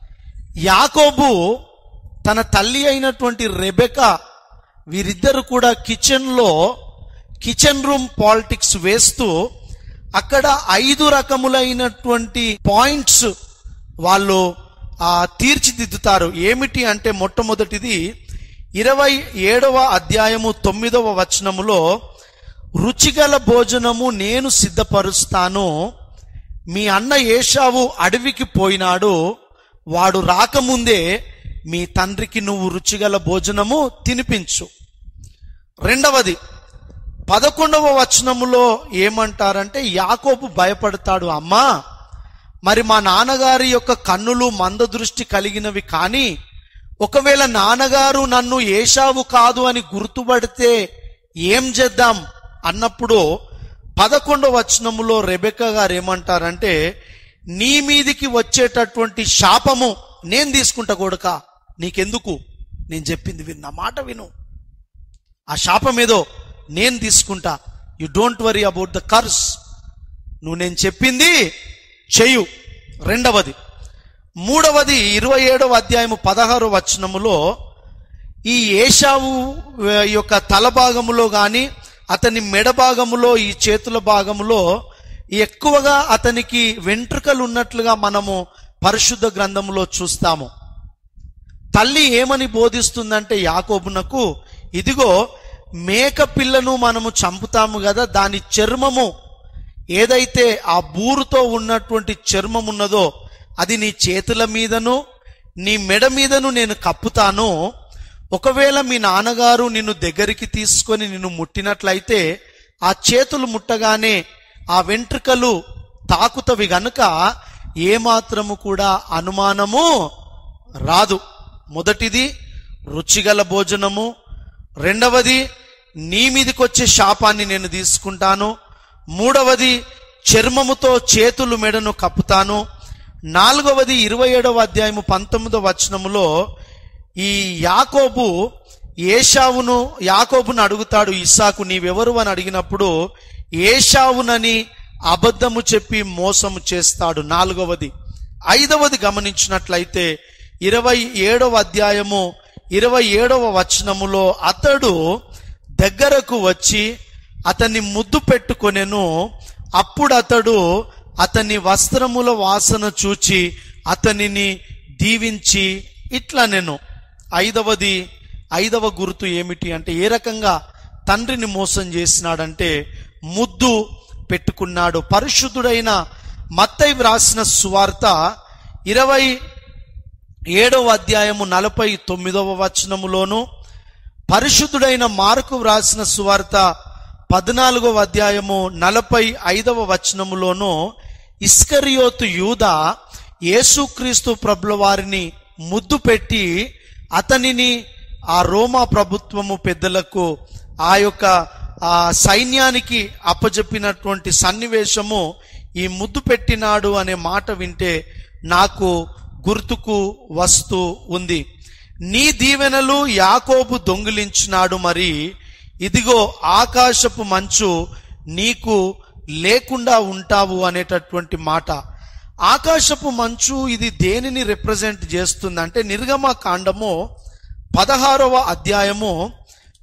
యాకోబు తన తల్లి అయినటువంటి రెబెక వీరిద్దరు కూడా కిచెన్లో కిచెన్ రూమ్ పాలిటిక్స్ వేస్తూ అక్కడ ఐదు రకములైనటువంటి పాయింట్స్ వాళ్ళు ఆ తీర్చిదిద్దుతారు ఏమిటి అంటే మొట్టమొదటిది ఇరవై ఏడవ అధ్యాయము తొమ్మిదవ వచనములో రుచిగల భోజనము నేను సిద్ధపరుస్తాను మీ అన్న ఏషావు అడవికి పోయినాడు వాడు రాకముందే మీ తండ్రికి నువ్వు రుచిగల భోజనము తినిపించు రెండవది పదకొండవ వచనములో ఏమంటారంటే యాకోబు భయపడతాడు అమ్మా మరి మా నాన్నగారి యొక్క కన్నులు మందదృష్టి కలిగినవి కానీ ఒకవేళ నాన్నగారు నన్ను ఏషావు కాదు అని గుర్తుపడితే ఏం చేద్దాం అన్నప్పుడు పదకొండవ వచనములో రెబెక్క గారు ఏమంటారంటే నీ మీదికి వచ్చేటటువంటి శాపము నేను తీసుకుంటా కొడుక నీకెందుకు నేను చెప్పింది విను నా మాట విను ఆ శాపం ఏదో నేను తీసుకుంటా you don't worry about the curse నువ్వు నేను చెప్పింది చెయ్యు రెండవది మూడవది ఇరవై ఏడవ అధ్యాయము పదహారు వచనములో ఈ ఏషావు ఆ, యొక్క తల భాగములో గాని అతని మెడ భాగములో ఈ చేతుల భాగములో ఎక్కువగా అతనికి వెంట్రుకలు ఉన్నట్లుగా మనము పరిశుద్ధ గ్రంథములో చూస్తాము తల్లి ఏమని బోధిస్తుందంటే యాకోబునకు ఇదిగో మేక పిల్లను మనము చంపుతాము కదా దాని చర్మము ఏదైతే ఆ బూరుతో ఉన్నటువంటి చర్మం ఉన్నదో అది నీ చేతుల మీదను నీ మెడ మీదను నేను కప్పుతాను ఒకవేళ మీ నాన్నగారు నిన్ను దగ్గరికి తీసుకొని నిన్ను ముట్టినట్లయితే ఆ చేతులు ముట్టగానే ఆ వెంట్రుకలు తాకుతవి గనుక ఏమాత్రము కూడా అనుమానము రాదు మొదటిది రుచిగల భోజనము రెండవది నీ మీదికొచ్చే శాపాన్ని నేను తీసుకుంటాను మూడవది చర్మముతో చేతులు మెడను కప్పుతాను నాలుగవది ఇరవై ఏడవ అధ్యాయము పంతొమ్మిదవ వచనములో ఈ యాకోబు ఏషావును యాకోబును అడుగుతాడు ఇస్సాకు నీవెవరు అని అడిగినప్పుడు ఏషావునని అబద్ధము చెప్పి మోసము చేస్తాడు నాలుగవది ఐదవది గమనించినట్లయితే ఇరవై ఏడవ అధ్యాయము ఇరవై ఏడవ వచనములో అతడు దగ్గరకు వచ్చి అతన్ని ముద్దు పెట్టుకొనెను అప్పుడు అతడు అతని వస్త్రముల వాసన చూచి అతనిని దీవించి ఇట్లా నేను ఐదవది ఐదవ గుర్తు ఏమిటి అంటే ఏ రకంగా తండ్రిని మోసం చేసినాడంటే ముద్దు పెట్టుకున్నాడు పరిశుద్ధుడైన మత్తయి వ్రాసిన సువార్త ఇరవై ఏడవ అధ్యాయము నలభై తొమ్మిదవ వచనములోను పరిశుద్ధుడైన మార్కు వ్రాసిన సువార్త పద్నాలుగవ అధ్యాయము నలభై ఐదవ వచనములోను ఇస్కరియోతు యూద యేసుక్రీస్తు ప్రభుల వారిని ముద్దు పెట్టి అతనిని ఆ రోమా ప్రభుత్వము పెద్దలకు ఆ యొక్క ఆ సైన్యానికి అప్పజెప్పినటువంటి సన్నివేశము ఈ ముద్దు పెట్టినాడు అనే మాట వింటే నాకు గుర్తుకు వస్తూ ఉంది నీ దీవెనలు యాకోబు దొంగిలించినాడు మరి ఇదిగో ఆకాశపు మంచు నీకు లేకుండా ఉంటావు అనేటటువంటి మాట ఆకాశపు మంచు ఇది దేనిని రిప్రజెంట్ చేస్తుంది అంటే నిర్గమ కాండము పదహారవ అధ్యాయము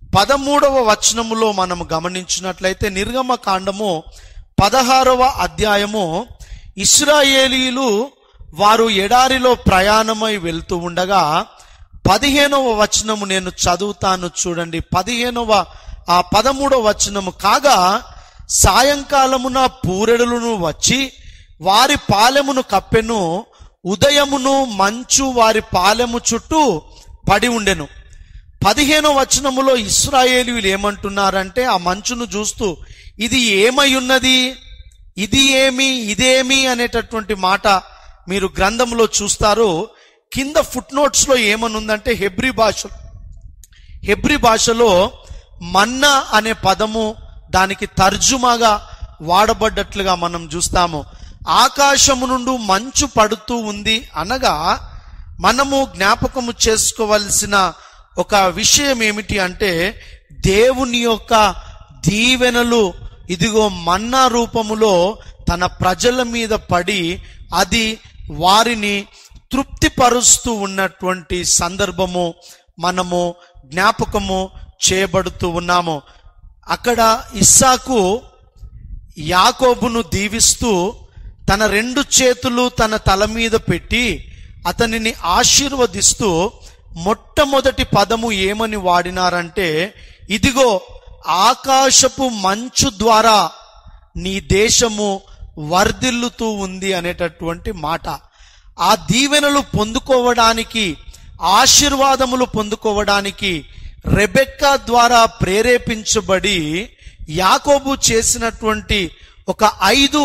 పదమూడవ వచనములో మనం గమనించినట్లయితే నిర్గమ కాండము పదహారవ అధ్యాయము ఇస్రాయేలీలు వారు ఎడారిలో ప్రయాణమై వెళ్తూ ఉండగా పదిహేనవ వచనము నేను చదువుతాను చూడండి పదిహేనవ ఆ పదమూడవ వచనము కాగా సాయంకాలమున పూరెడులను వచ్చి వారి పాలెమును కప్పెను ఉదయమును మంచు వారి పాలెము చుట్టూ పడి ఉండెను పదిహేనో వచనములో ఇస్రాయేలీయులు ఏమంటున్నారంటే ఆ మంచును చూస్తూ ఇది ఏమై ఉన్నది ఇది ఏమి ఇదేమి అనేటటువంటి మాట మీరు గ్రంథంలో చూస్తారు కింద ఫుట్ నోట్స్ లో ఏమనుందంటే హెబ్రి భాష హెబ్రి భాషలో మన్నా అనే పదము దానికి తర్జుమాగా వాడబడ్డట్లుగా మనం చూస్తాము ఆకాశము నుండి మంచు పడుతూ ఉంది అనగా మనము జ్ఞాపకము చేసుకోవలసిన ఒక విషయం ఏమిటి అంటే దేవుని యొక్క దీవెనలు ఇదిగో మన్నా రూపములో తన ప్రజల మీద పడి అది వారిని తృప్తిపరుస్తూ ఉన్నటువంటి సందర్భము మనము జ్ఞాపకము చేయబడుతూ ఉన్నాము అక్కడ ఇస్సాకు యాకోబును దీవిస్తూ తన రెండు చేతులు తన తల మీద పెట్టి అతనిని ఆశీర్వదిస్తూ మొట్టమొదటి పదము ఏమని వాడినారంటే ఇదిగో ఆకాశపు మంచు ద్వారా నీ దేశము వర్ధిల్లుతూ ఉంది అనేటటువంటి మాట ఆ దీవెనలు పొందుకోవడానికి ఆశీర్వాదములు పొందుకోవడానికి రెబెక్కా ద్వారా ప్రేరేపించబడి యాకోబు చేసినటువంటి ఒక ఐదు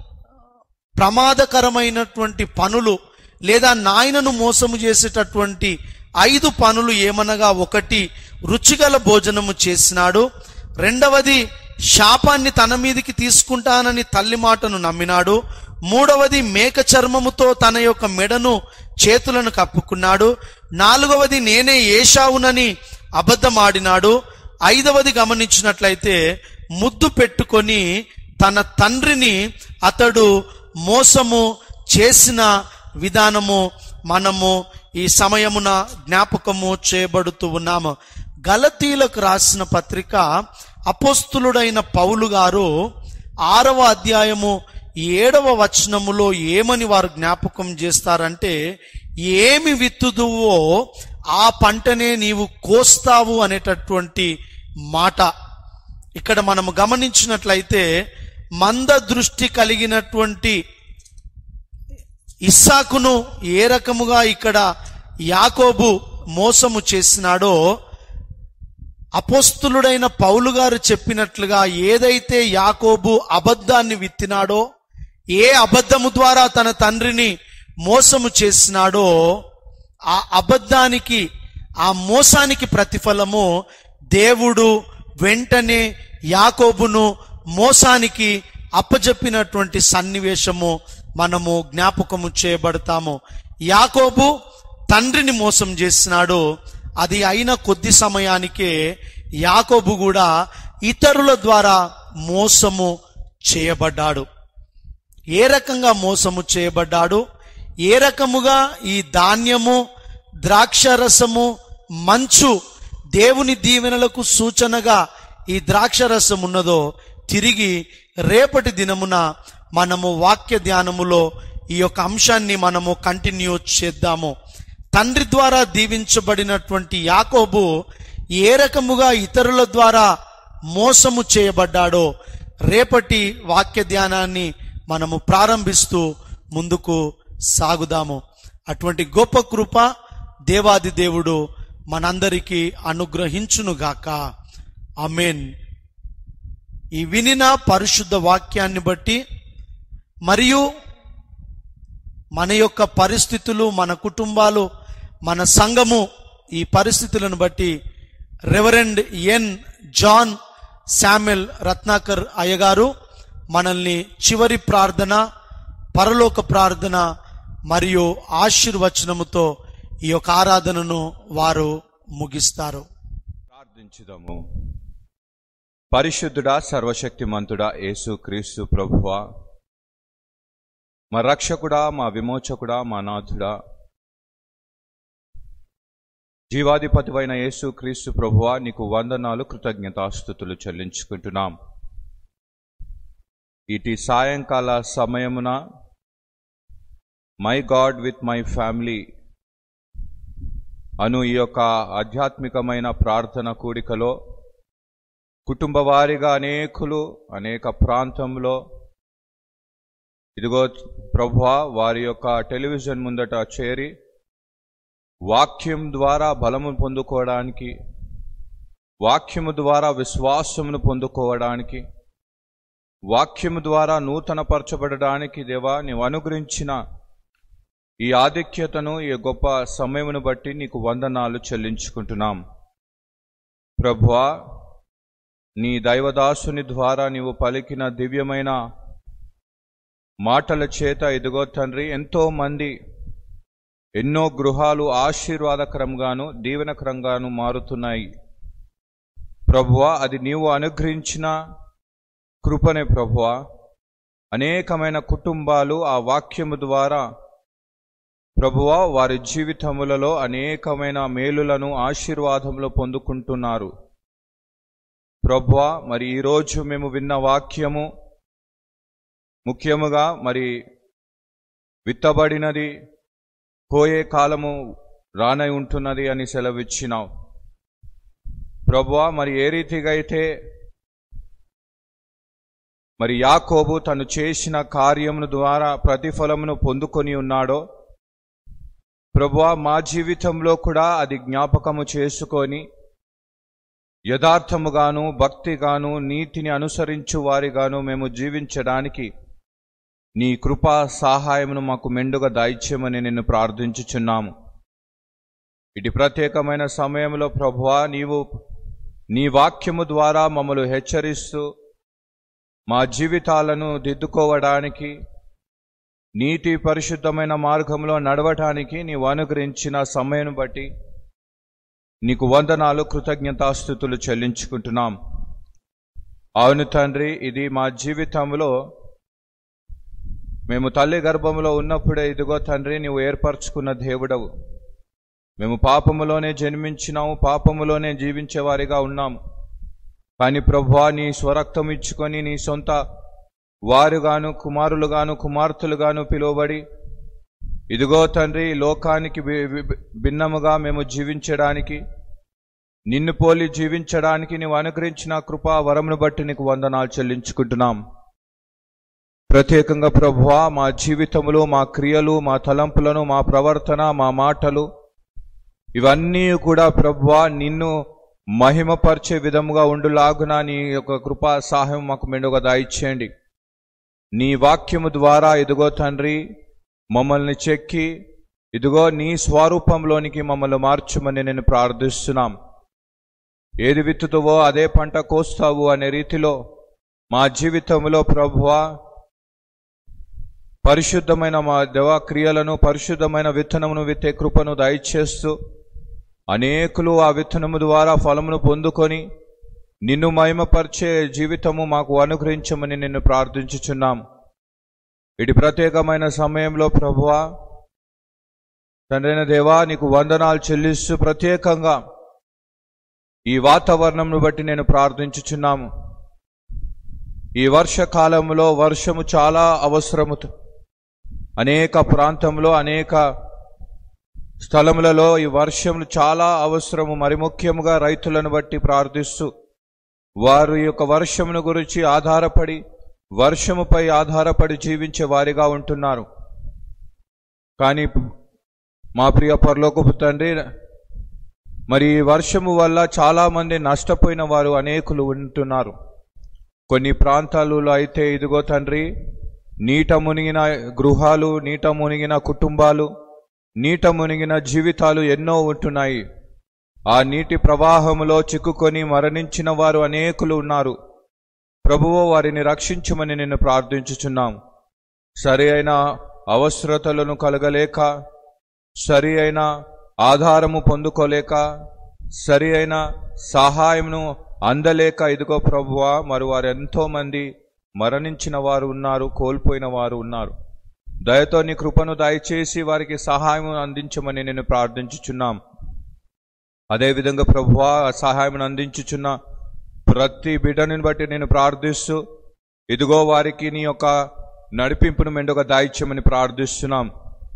ప్రమాదకరమైనటువంటి పనులు లేదా నాయనను మోసము చేసేటటువంటి ఐదు పనులు ఏమనగా ఒకటి రుచిగల భోజనము చేసినాడు రెండవది శాపాన్ని తన మీదికి తీసుకుంటానని తల్లి మాటను నమ్మినాడు మూడవది మేక చర్మముతో తన యొక్క మెడను చేతులను కప్పుకున్నాడు నాలుగవది నేనే ఏషావునని అబద్ధమాడినాడు ఐదవది గమనించినట్లయితే ముద్దు పెట్టుకొని తన తండ్రిని అతడు మోసము చేసిన విధానము మనము ఈ సమయమున జ్ఞాపకము చేయబడుతూ ఉన్నాము గలతీలకు రాసిన పత్రిక అపోస్తులుడైన పౌలు గారు ఆరవ అధ్యాయము ఏడవ వచనములో ఏమని వారు జ్ఞాపకం చేస్తారంటే ఏమి విత్తుదువో ఆ పంటనే నీవు కోస్తావు అనేటటువంటి మాట ఇక్కడ మనము గమనించినట్లయితే మంద దృష్టి కలిగినటువంటి ఇస్సాకును ఏ రకముగా ఇక్కడ యాకోబు మోసము చేసినాడో అపోస్తులుడైన పౌలు గారు చెప్పినట్లుగా ఏదైతే యాకోబు అబద్ధాన్ని విత్తినాడో ఏ అబద్ధము ద్వారా తన తండ్రిని మోసము చేసినాడో ఆ అబద్ధానికి ఆ మోసానికి ప్రతిఫలము దేవుడు వెంటనే యాకోబును మోసానికి అప్పజెప్పినటువంటి సన్నివేశము మనము జ్ఞాపకము చేయబడతాము యాకోబు తండ్రిని మోసం చేసినాడు అది అయిన కొద్ది సమయానికే యాకోబు కూడా ఇతరుల ద్వారా మోసము చేయబడ్డాడు ఏ రకంగా మోసము చేయబడ్డాడు ఏ రకముగా ఈ ధాన్యము ద్రాక్షరసము మంచు దేవుని దీవెనలకు సూచనగా ఈ ద్రాక్షరసం ఉన్నదో తిరిగి రేపటి దినమున మనము వాక్య ధ్యానములో ఈ యొక్క అంశాన్ని మనము కంటిన్యూ చేద్దాము తండ్రి ద్వారా దీవించబడినటువంటి యాకోబు ఏ రకముగా ఇతరుల ద్వారా మోసము చేయబడ్డాడో రేపటి వాక్య ధ్యానాన్ని మనము ప్రారంభిస్తూ ముందుకు సాగుదాము అటువంటి గొప్ప కృప దేవాది దేవుడు మనందరికీ అనుగ్రహించునుగాక అమేన్ ఈ వినిన పరిశుద్ధ వాక్యాన్ని బట్టి మరియు మన యొక్క పరిస్థితులు మన కుటుంబాలు మన సంఘము ఈ పరిస్థితులను బట్టి reverend N John Samuel Ratnakar అయ్యగారు మనల్ని చివరి ప్రార్థన పరలోక ప్రార్థన మరియు ఆశీర్వచనముతో ఈ యొక్క ఆరాధనను వారు ముగిస్తారు ప్రార్థించుదాము పరిశుద్ధుడా సర్వశక్తిమంతుడా యేసు క్రీస్తు ప్రభువా మా రక్షకుడా మా విమోచకుడా మా నాథుడా జీవాధిపతివైన యేసు క్రీస్తు ప్రభువా నీకు వందనాలు కృతజ్ఞతాస్థుతులు చెల్లించుకుంటున్నాం ఇటు సాయంకాల సమయమున my God with my family అను ఈ యొక్క ఆధ్యాత్మికమైన ప్రార్థన కూడికలో కుటుంబ వారిగా అనేకులు అనేక ప్రాంతంలో ఇదిగో ప్రభువా వారి యొక్క టెలివిజన్ ముందట చేరి వాక్యం ద్వారా బలము పొందుకోవడానికి వాక్యము ద్వారా విశ్వాసమును పొందుకోవడానికి వాక్యము ద్వారా నూతనపరచబడడానికి దేవా నీవు అనుగ్రహించిన ఈ ఆధిక్యతను ఈ గొప్ప సమయమును బట్టి నీకు వందనాలు చెల్లించుకుంటున్నాం ప్రభువా నీ దైవదాసుని ద్వారా నీవు పలికిన దివ్యమైన మాటల చేత ఇదిగో తండ్రి ఎంతో మంది ఎన్నో గృహాలు ఆశీర్వాదకరంగాను దీవెనకరంగాను మారుతున్నాయి ప్రభువా అది నీవు అనుగ్రహించిన కృపనే ప్రభువా అనేకమైన కుటుంబాలు ఆ వాక్యము ద్వారా ప్రభువా వారి జీవితములలో అనేకమైన మేలులను ఆశీర్వాదములు పొందుకుంటున్నారు ప్రభువా మరి ఈరోజు మేము విన్న వాక్యము ముఖ్యముగా మరి విత్తబడినది పోయే కాలము రానై ఉంటున్నది అని సెలవిచ్చినావు ప్రభువా మరి ఏ రీతిగా అయితే మరి యాకోబు తను చేసిన కార్యమును ద్వారా ప్రతిఫలమును పొందుకొని ఉన్నాడో ప్రభువా మా జీవితంలో కూడా అది జ్ఞాపకము చేసుకొని యథార్థముగాను భక్తిగాను నీతిని అనుసరించు వారిగాను మేము జీవించడానికి నీ కృపా సహాయమును మాకు మెండుగా దాయిత్యమని నిన్ను ప్రార్థించుచున్నాము ఇటు ప్రత్యేకమైన సమయంలో ప్రభువా నీవు నీ వాక్యము ద్వారా మమ్మల్ని హెచ్చరిస్తూ మా జీవితాలను దిద్దుకోవడానికి నీతి పరిశుద్ధమైన మార్గంలో నడవటానికి నీవు అనుగ్రహించిన సమయం బట్టి నీకు వందనాలు కృతజ్ఞతాస్థుతులు చెల్లించుకుంటున్నాం అవును తండ్రి ఇది మా జీవితంలో మేము తల్లి గర్భంలో ఉన్నప్పుడే ఇదిగో తండ్రి నీవు ఏర్పరచుకున్న దేవుడవు మేము పాపములోనే జన్మించినాము పాపములోనే జీవించేవారిగా ఉన్నాము కానీ ప్రభువా నీ స్వరక్తం ఇచ్చుకొని నీ సొంత వారుగాను కుమారులుగాను కుమార్తెలుగాను పిలువబడి ఇదిగో తండ్రి లోకానికి వి- వి- భిన్నముగా మేము జీవించడానికి నిన్ను పోలి జీవించడానికి నీవు అనుగ్రహించిన కృపా వరమును బట్టి నీకు వందనాలు చెల్లించుకుంటున్నాం ప్రత్యేకంగా ప్రభువా మా జీవితములు మా క్రియలు మా తలంపులను మా ప్రవర్తన మా మాటలు ఇవన్నీ కూడా ప్రభువా నిన్ను మహిమపరిచే విధముగా ఉండులాగున నీ యొక్క కృపా సహాయం మాకు మెండుగా దాయిచ్చేయండి నీ వాక్యము ద్వారా ఇదిగో తండ్రి మమ్మల్ని చెక్కి ఇదిగో నీ స్వరూపంలోనికి మమ్మల్ని మార్చమని నేను ప్రార్థిస్తున్నాం ఏది విత్తుతావో అదే పంట కోస్తావు అనే రీతిలో మా జీవితంలో ప్రభువా పరిశుద్ధమైన మా దేవా క్రియలను పరిశుద్ధమైన విత్తనమును విత్తే కృపను దయచేస్తూ అనేకులు ఆ విత్తనము ద్వారా ఫలమును పొందుకొని నిన్ను మహిమపరిచే జీవితము మాకు అనుగ్రహించమని నిన్ను ప్రార్థించుచున్నాం ఇటు ప్రత్యేకమైన సమయంలో ప్రభువా తండ్రైన దేవా నీకు వందనాలు చెల్లిస్తూ ప్రత్యేకంగా ఈ వాతావరణంను బట్టి నేను ప్రార్థించుచున్నాము ఈ వర్షకాలంలో వర్షము చాలా అవసరము అనేక ప్రాంతంలో అనేక స్థలములలో ఈ వర్షములు చాలా అవసరము మరి ముఖ్యముగా రైతులను బట్టి ప్రార్థిస్తూ వారు ఈ యొక్క వర్షమును గురించి ఆధారపడి వర్షముపై ఆధారపడి జీవించే వారిగా ఉంటున్నారు కానీ మా ప్రియ పరలోకపు తండ్రి మరి ఈ వర్షము వల్ల చాలా మంది నష్టపోయిన వారు అనేకులు ఉంటున్నారు కొన్ని ప్రాంతాలలో అయితే ఇదిగో తండ్రి నీట మునిగిన గృహాలు నీట మునిగిన కుటుంబాలు నీట మునిగిన జీవితాలు ఎన్నో ఉంటున్నాయి ఆ నీటి ప్రవాహములో చిక్కుకొని మరణించిన వారు అనేకులు ఉన్నారు ప్రభువు వారిని రక్షించమని నిన్ను ప్రార్థించుచున్నాం సరి అయిన అవసరతలను కలగలేక సరి అయిన ఆధారము పొందుకోలేక సరి అయిన సహాయమును అందలేక ఇదిగో ప్రభువా మరి వారు ఎంతో మంది మరణించిన వారు ఉన్నారు కోల్పోయిన వారు ఉన్నారు దయతో నీ కృపను దయచేసి వారికి సహాయం అందించమని నేను ప్రార్థించుచున్నాం అదేవిధంగా ప్రభువా సహాయం అందించుచున్న ప్రతి బిడ్డని బట్టి నేను ప్రార్థిస్తూ ఇదిగో వారికి నీ యొక్క నడిపింపును మెండుగా దాయిత్యమని ప్రార్థిస్తున్నాం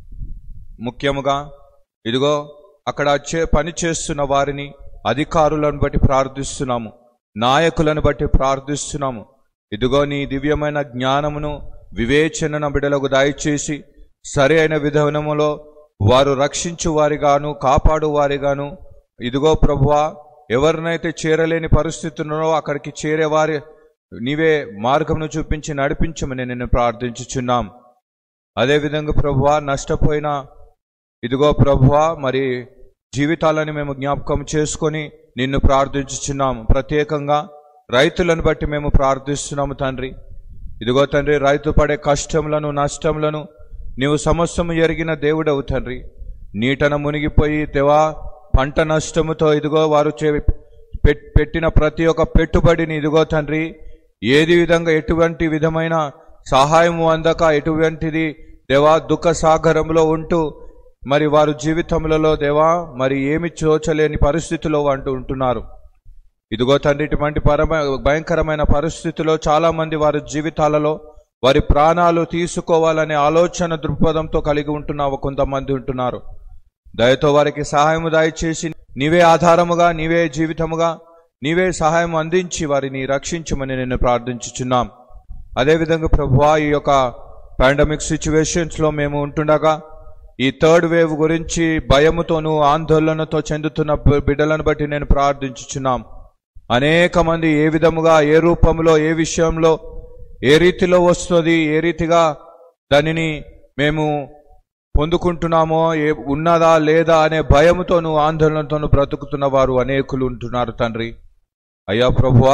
ముఖ్యముగా ఇదిగో అక్కడ చే పని చేస్తున్న వారిని అధికారులను బట్టి ప్రార్థిస్తున్నాము నాయకులను బట్టి ప్రార్థిస్తున్నాము ఇదిగో నీ దివ్యమైన జ్ఞానమును వివేచనను బిడలకు దయచేసి సరి అయిన విధానములో వారు రక్షించు వారిగాను కాపాడు వారిగాను ఇదిగో ప్రభువా ఎవరినైతే చేరలేని పరిస్థితుల్లో అక్కడికి చేరేవారి నీవే మార్గమును చూపించి నడిపించమని నేను ప్రార్థించుచున్నాం అదేవిధంగా ప్రభువా నష్టపోయిన ఇదిగో ప్రభువా మరి జీవితాలను మేము జ్ఞాపకం చేసుకొని నిన్ను ప్రార్థించుచున్నాము ప్రత్యేకంగా రైతులను బట్టి మేము ప్రార్థిస్తున్నాము తండ్రి ఇదిగో తండ్రి రైతు పడే కష్టములను నష్టములను నీవు సమస్తము ఎరిగిన దేవుడవు తండ్రి నీటన మునిగిపోయి తెవా పంట నష్టముతో ఇదిగో వారు చే పెట్- పెట్టిన ప్రతి ఒక్క పెట్టుబడిని ఇదిగో తండ్రి ఏది విధంగా ఎటువంటి విధమైన సహాయము అందక ఎటువంటిది దేవా దుఃఖ సాగరంలో ఉంటూ మరి వారు జీవితములలో దేవా మరి ఏమి చోచలేని పరిస్థితిలో అంటూ ఉంటున్నారు ఇదిగో తండ్రి ఇటువంటి పరమ భయంకరమైన పరిస్థితిలో చాలా మంది వారి జీవితాలలో వారి ప్రాణాలు తీసుకోవాలనే ఆలోచన దృక్పథంతో కలిగి ఉంటున్న కొంతమంది ఉంటున్నారు దయతో వారికి సహాయము దయచేసి నీవే ఆధారముగా నీవే జీవితముగా నీవే సహాయం అందించి వారిని రక్షించమని నేను ప్రార్థించుచున్నాం అదేవిధంగా ప్రభువా ఈ యొక్క పాండమిక్ సిచ్యువేషన్స్ లో మేము ఉంటుండగా ఈ థర్డ్ వేవ్ గురించి భయముతోనూ ఆందోళనతో చెందుతున్న బి- బిడ్డలను బట్టి నేను ప్రార్థించుచున్నాం అనేక మంది ఏ విధముగా ఏ రూపంలో ఏ విషయంలో ఏ రీతిలో వస్తుంది ఏ రీతిగా దానిని మేము పొందుకుంటున్నామో ఏ ఉన్నదా లేదా అనే భయముతోనూ ఆందోళనతోనూ బ్రతుకుతున్న వారు అనేకులు ఉంటున్నారు తండ్రి అయ్యా ప్రభువా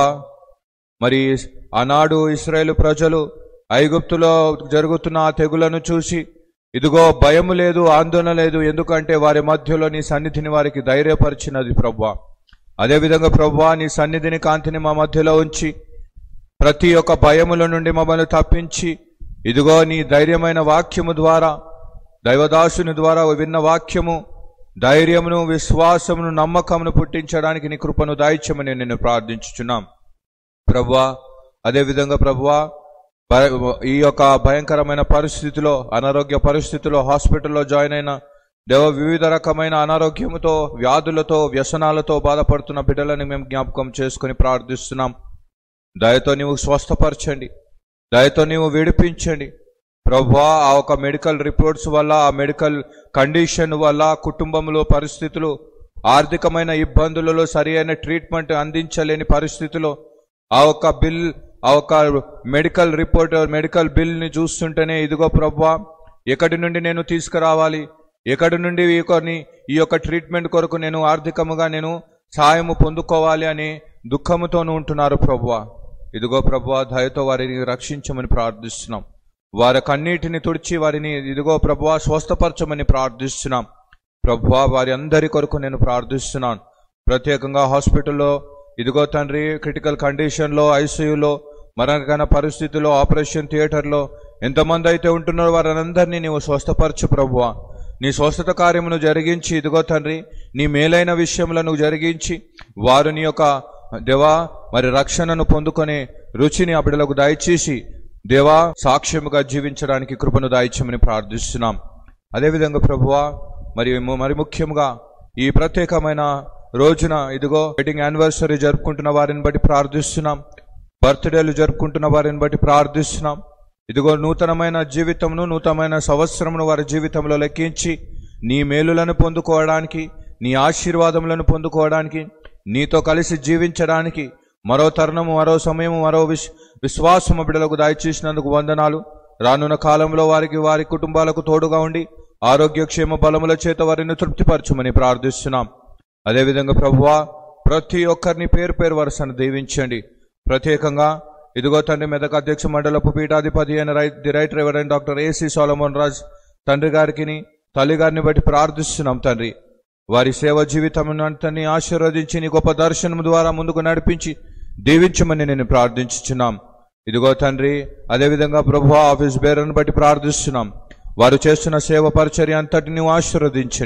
మరి ఆనాడు ఇస్రాయేల్ ప్రజలు ఐగుప్తులో జరుగుతున్న ఆ తెగులను చూసి ఇదిగో భయం లేదు ఆందోళన లేదు ఎందుకంటే వారి మధ్యలో నీ సన్నిధిని వారికి ధైర్యపరిచినది ప్రభువా అదేవిధంగా ప్రభువా నీ సన్నిధిని కాంతిని మా మధ్యలో ఉంచి ప్రతి ఒక్క భయముల నుండి మమ్మల్ని తప్పించి ఇదిగో నీ ధైర్యమైన వాక్యము ద్వారా దైవదాసుని ద్వారా విన్న వాక్యము ధైర్యమును విశ్వాసమును నమ్మకమును పుట్టించడానికి నీ కృపను దాయిచ్చమని నేను ప్రార్థించుచున్నాం ప్రభువా అదేవిధంగా ప్రభువా భయ- ఈ యొక్క భయంకరమైన పరిస్థితిలో అనారోగ్య పరిస్థితిలో హాస్పిటల్లో జాయిన్ అయిన దేవ వివిధ రకమైన అనారోగ్యముతో వ్యాధులతో వ్యసనాలతో బాధపడుతున్న బిడ్డలని మేము జ్ఞాపకం చేసుకొని ప్రార్థిస్తున్నాం దయతో నీవు స్వస్థపరచండి దయతో నీవు విడిపించండి ప్రభువా ఆ ఒక మెడికల్ రిపోర్ట్స్ వల్ల ఆ మెడికల్ కండిషన్ వల్ల కుటుంబంలో పరిస్థితులు ఆర్థికమైన ఇబ్బందులలో సరి అయిన ట్రీట్మెంట్ అందించలేని పరిస్థితిలో ఆ ఒక్క బిల్ ఆ ఒక్క మెడికల్ రిపోర్ట్ మెడికల్ బిల్ని చూస్తుంటేనే ఇదిగో ప్రభువా ఎక్కడి నుండి నేను తీసుకురావాలి ఎక్కడి నుండి ఈ కొన్ని ఈ యొక్క ట్రీట్మెంట్ కొరకు నేను ఆర్థికముగా నేను సహాయము పొందుకోవాలి అని దుఃఖముతోనూ ఉంటున్నారు ప్రభువా ఇదిగో ప్రభువా దయతో వారిని రక్షించమని ప్రార్థిస్తున్నాం వారి కన్నీటిని తుడిచి వారిని ఇదిగో ప్రభువా స్వస్థపరచమని ప్రార్థిస్తున్నాం ప్రభువా వారి అందరి కొరకు నేను ప్రార్థిస్తున్నాను ప్రత్యేకంగా హాస్పిటల్లో ఇదిగో తండ్రి క్రిటికల్ కండిషన్లో ఐసీయూలో మరణకర పరిస్థితిలో ఆపరేషన్ థియేటర్లో ఎంతమంది అయితే ఉంటున్నారో వారందరినీ నీవు స్వస్థపరచు ప్రభువా నీ స్వస్థత కార్యమును జరిగించి ఇదిగో తండ్రి నీ మేలైన విషయములను జరిగించి వారు నీ యొక్క దేవా మరి రక్షణను పొందుకొని రుచిని ఆ బిడ్డలకు దయచేసి దేవా సాక్ష్యముగా జీవించడానికి కృపను దాయిచ్చమని ప్రార్థిస్తున్నాం అదేవిధంగా ప్రభువా మరి ము- మరి ముఖ్యంగా ఈ ప్రత్యేకమైన రోజున ఇదిగో వెడ్డింగ్ యానివర్సరీ జరుపుకుంటున్న వారిని బట్టి ప్రార్థిస్తున్నాం బర్త్డేలు జరుపుకుంటున్న వారిని బట్టి ప్రార్థిస్తున్నాం ఇదిగో నూతనమైన జీవితమును నూతనమైన సంవత్సరమును వారి జీవితంలో లెక్కించి నీ మేలులను పొందుకోవడానికి నీ ఆశీర్వాదములను పొందుకోవడానికి నీతో కలిసి జీవించడానికి మరో తరుణము మరో సమయము మరో విశ్ విశ్వాసము బిడలకు దయచేసినందుకు వందనాలు రానున్న కాలంలో వారికి వారి కుటుంబాలకు తోడుగా ఉండి ఆరోగ్యక్షేమ బలముల చేత వారిని తృప్తిపరచమని ప్రార్థిస్తున్నాం అదేవిధంగా ప్రభువా ప్రతి ఒక్కరిని పేరు పేరు వరుసను దీవించండి ప్రత్యేకంగా ఇదిగో తండ్రి మెదక్ అధ్యక్ష మండలపు పీఠాధిపతి అయిన right the right reverend doctor AC Solomon Raj తండ్రి గారికి తల్లి గారిని బట్టి ప్రార్థిస్తున్నాం తండ్రి వారి సేవ జీవితం అంతని ఆశీర్వదించి నీ గొప్ప దర్శనం ద్వారా ముందుకు నడిపించి దీవించమని నేను ప్రార్థించుచున్నాం ఇదిగో తండ్రి అదేవిధంగా ప్రభు ఆఫీస్ బేరను బట్టి ప్రార్థిస్తున్నాం వారు చేస్తున్న సేవ పరిచర్య అంతటిని ఆశీర్వదించండి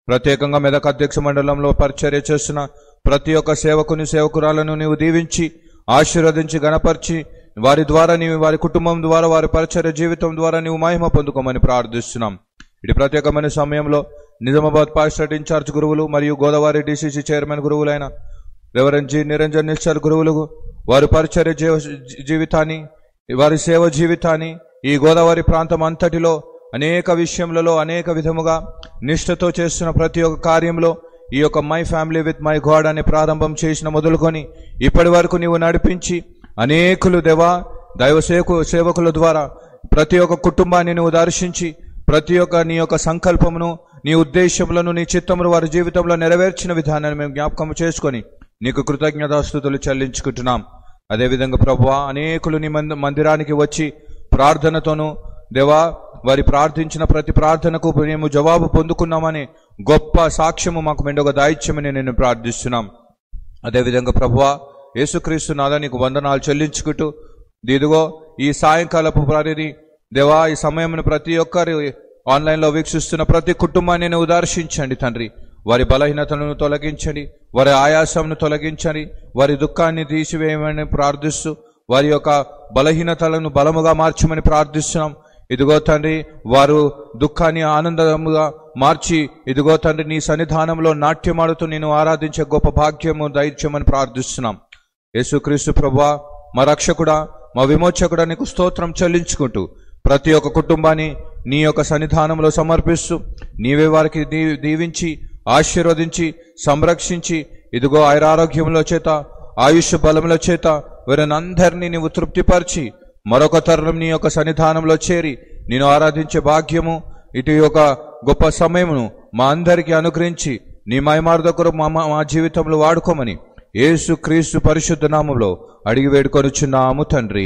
ప్రత్యేకంగా మెదక్ అధ్యక్ష మండలంలో పరిచర్య చేస్తున్న ప్రతి ఒక్క సేవకుని సేవకురాలను నీవు దీవించి ఆశీర్వదించి గణపరిచి వారి ద్వారా నీవు వారి కుటుంబం ద్వారా వారి పరిచర్య జీవితం ద్వారా నీవు మహిమ పొందుకోమని ప్రార్థిస్తున్నాం ఇటు ప్రత్యేకమైన సమయంలో నిజామాబాద్ పాస్టరేట్ ఇన్ఛార్జ్ గురువులు మరియు గోదావరి డిసిసి చైర్మన్ గురువులైన రెవరెండ్ జి నిరంజన్ నిశ్చల్ గురువులు వారి పరిచర్య జీవ- జీవితాన్ని వారి సేవ జీవితాన్ని ఈ గోదావరి ప్రాంతం అంతటిలో అనేక విషయములలో అనేక విధముగా నిష్ఠతో చేస్తున్న ప్రతి ఒక్క కార్యంలో ఈ యొక్క my family with my God అనే ప్రారంభం చేసిన మొదలుకొని ఇప్పటి వరకు నీవు నడిపించి అనేకులు దేవా దైవ సేవకు సేవకుల ద్వారా ప్రతి ఒక్క కుటుంబాన్ని నువ్వు దర్శించి ప్రతి ఒక్క నీ యొక్క సంకల్పమును నీ ఉద్దేశములను నీ చిత్తమును వారి జీవితంలో నెరవేర్చిన విధానాన్ని మేము జ్ఞాపకం చేసుకొని నీకు కృతజ్ఞతాస్థుతులు చెల్లించుకుంటున్నాం అదేవిధంగా ప్రభువా అనేకులు నీ మంద- మందిరానికి వచ్చి ప్రార్థనతోనూ దేవా వారి ప్రార్థించిన ప్రతి ప్రార్థనకు మేము జవాబు పొందుకున్నామని గొప్ప సాక్ష్యము మాకు మెండొక దాయిత్యమని నేను ప్రార్థిస్తున్నాం అదేవిధంగా ప్రభువా యేసుక్రీస్తు నాదా నీకు వందనాలు చెల్లించుకుంటూ ఇదిగో ఈ సాయంకాలపు ప్రారిని దేవా ఈ సమయమును ప్రతి ఒక్కరు ఆన్లైన్లో వీక్షిస్తున్న ప్రతి కుటుంబాన్ని నువ్వు దర్శించండి తండ్రి వారి బలహీనతలను తొలగించండి వారి ఆయాసంను తొలగించండి వారి దుఃఖాన్ని తీసివేయమని ప్రార్థిస్తూ వారి యొక్క బలహీనతలను బలముగా మార్చమని ప్రార్థిస్తున్నాం ఇదిగో తండ్రి వారు దుఃఖాన్ని ఆనందముగా మార్చి ఇదిగో తండ్రి నీ సన్నిధానంలో నాట్యమాడుతూ నేను ఆరాధించే గొప్ప భాగ్యము దైత్యమని ప్రార్థిస్తున్నాం యేసుక్రీస్తు ప్రభువా మా రక్షకుడా మా విమోచకుడా నీకు స్తోత్రం చెల్లించుకుంటూ ప్రతి ఒక్క కుటుంబాన్ని నీ యొక్క సన్నిధానంలో సమర్పిస్తూ నీవే వారికి దీ- దీవించి ఆశీర్వదించి సంరక్షించి ఇదిగో ఐరారోగ్యముల చేత ఆయుష్ బలముల చేత వీరినందరినీ నీవు తృప్తిపరిచి మరొక తరుణం నీ యొక్క సన్నిధానంలో చేరి నేను ఆరాధించే భాగ్యము ఇటు యొక్క గొప్ప సమయమును మా అందరికీ అనుగ్రహించి నీ మహిమార్దకుడు మా మా- మా జీవితంలో వాడుకోమని యేసు క్రీస్తు పరిశుద్ధ నామంలో అడిగి వేడుకొనుచున్నాము తండ్రి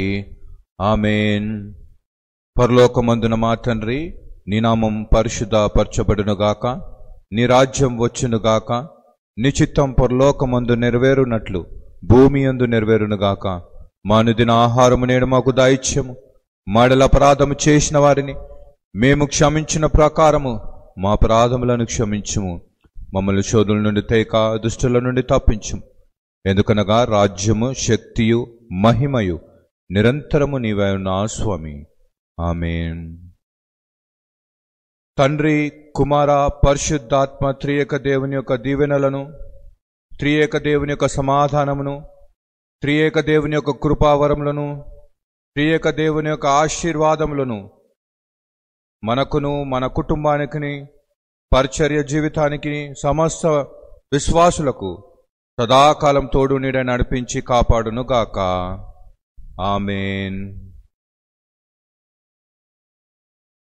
ఆమెన్ పరలోకమందున మా తండ్రి నీ నామం పరిశుద్ధ పరచబడునుగాక నీ రాజ్యం వచ్చునుగాక నీ చిత్తం పరలోకమందు నెరవేరునట్లు భూమి అందు నెరవేరునుగాక మా అనుదిన ఆహారము నేడు మాకు దాయిత్యము మాడల అపరాధము చేసిన వారిని మేము క్షమించిన ప్రకారము మా అపరాధములను క్షమించుము మమ్మల్ని శోధుల నుండి తేక దుష్టుల నుండి తప్పించుము ఎందుకనగా రాజ్యము శక్తియు మహిమయు నిరంతరము నీవై ఉన్నా స్వామి ఆమెన్ తండ్రి కుమార పరిశుద్ధాత్మ త్రియేక దేవుని యొక్క దీవెనలను త్రియేక దేవుని యొక్క సమాధానమును త్రియేక దేవుని యొక్క కృపావరములను త్రియేక దేవుని యొక్క ఆశీర్వాదములను మనకును మన కుటుంబానికి పరిచర్య జీవితానికి సమస్త విశ్వాసులకు సదాకాలం తోడు నీడ నడిపించి కాపాడును గాక ఆమెన్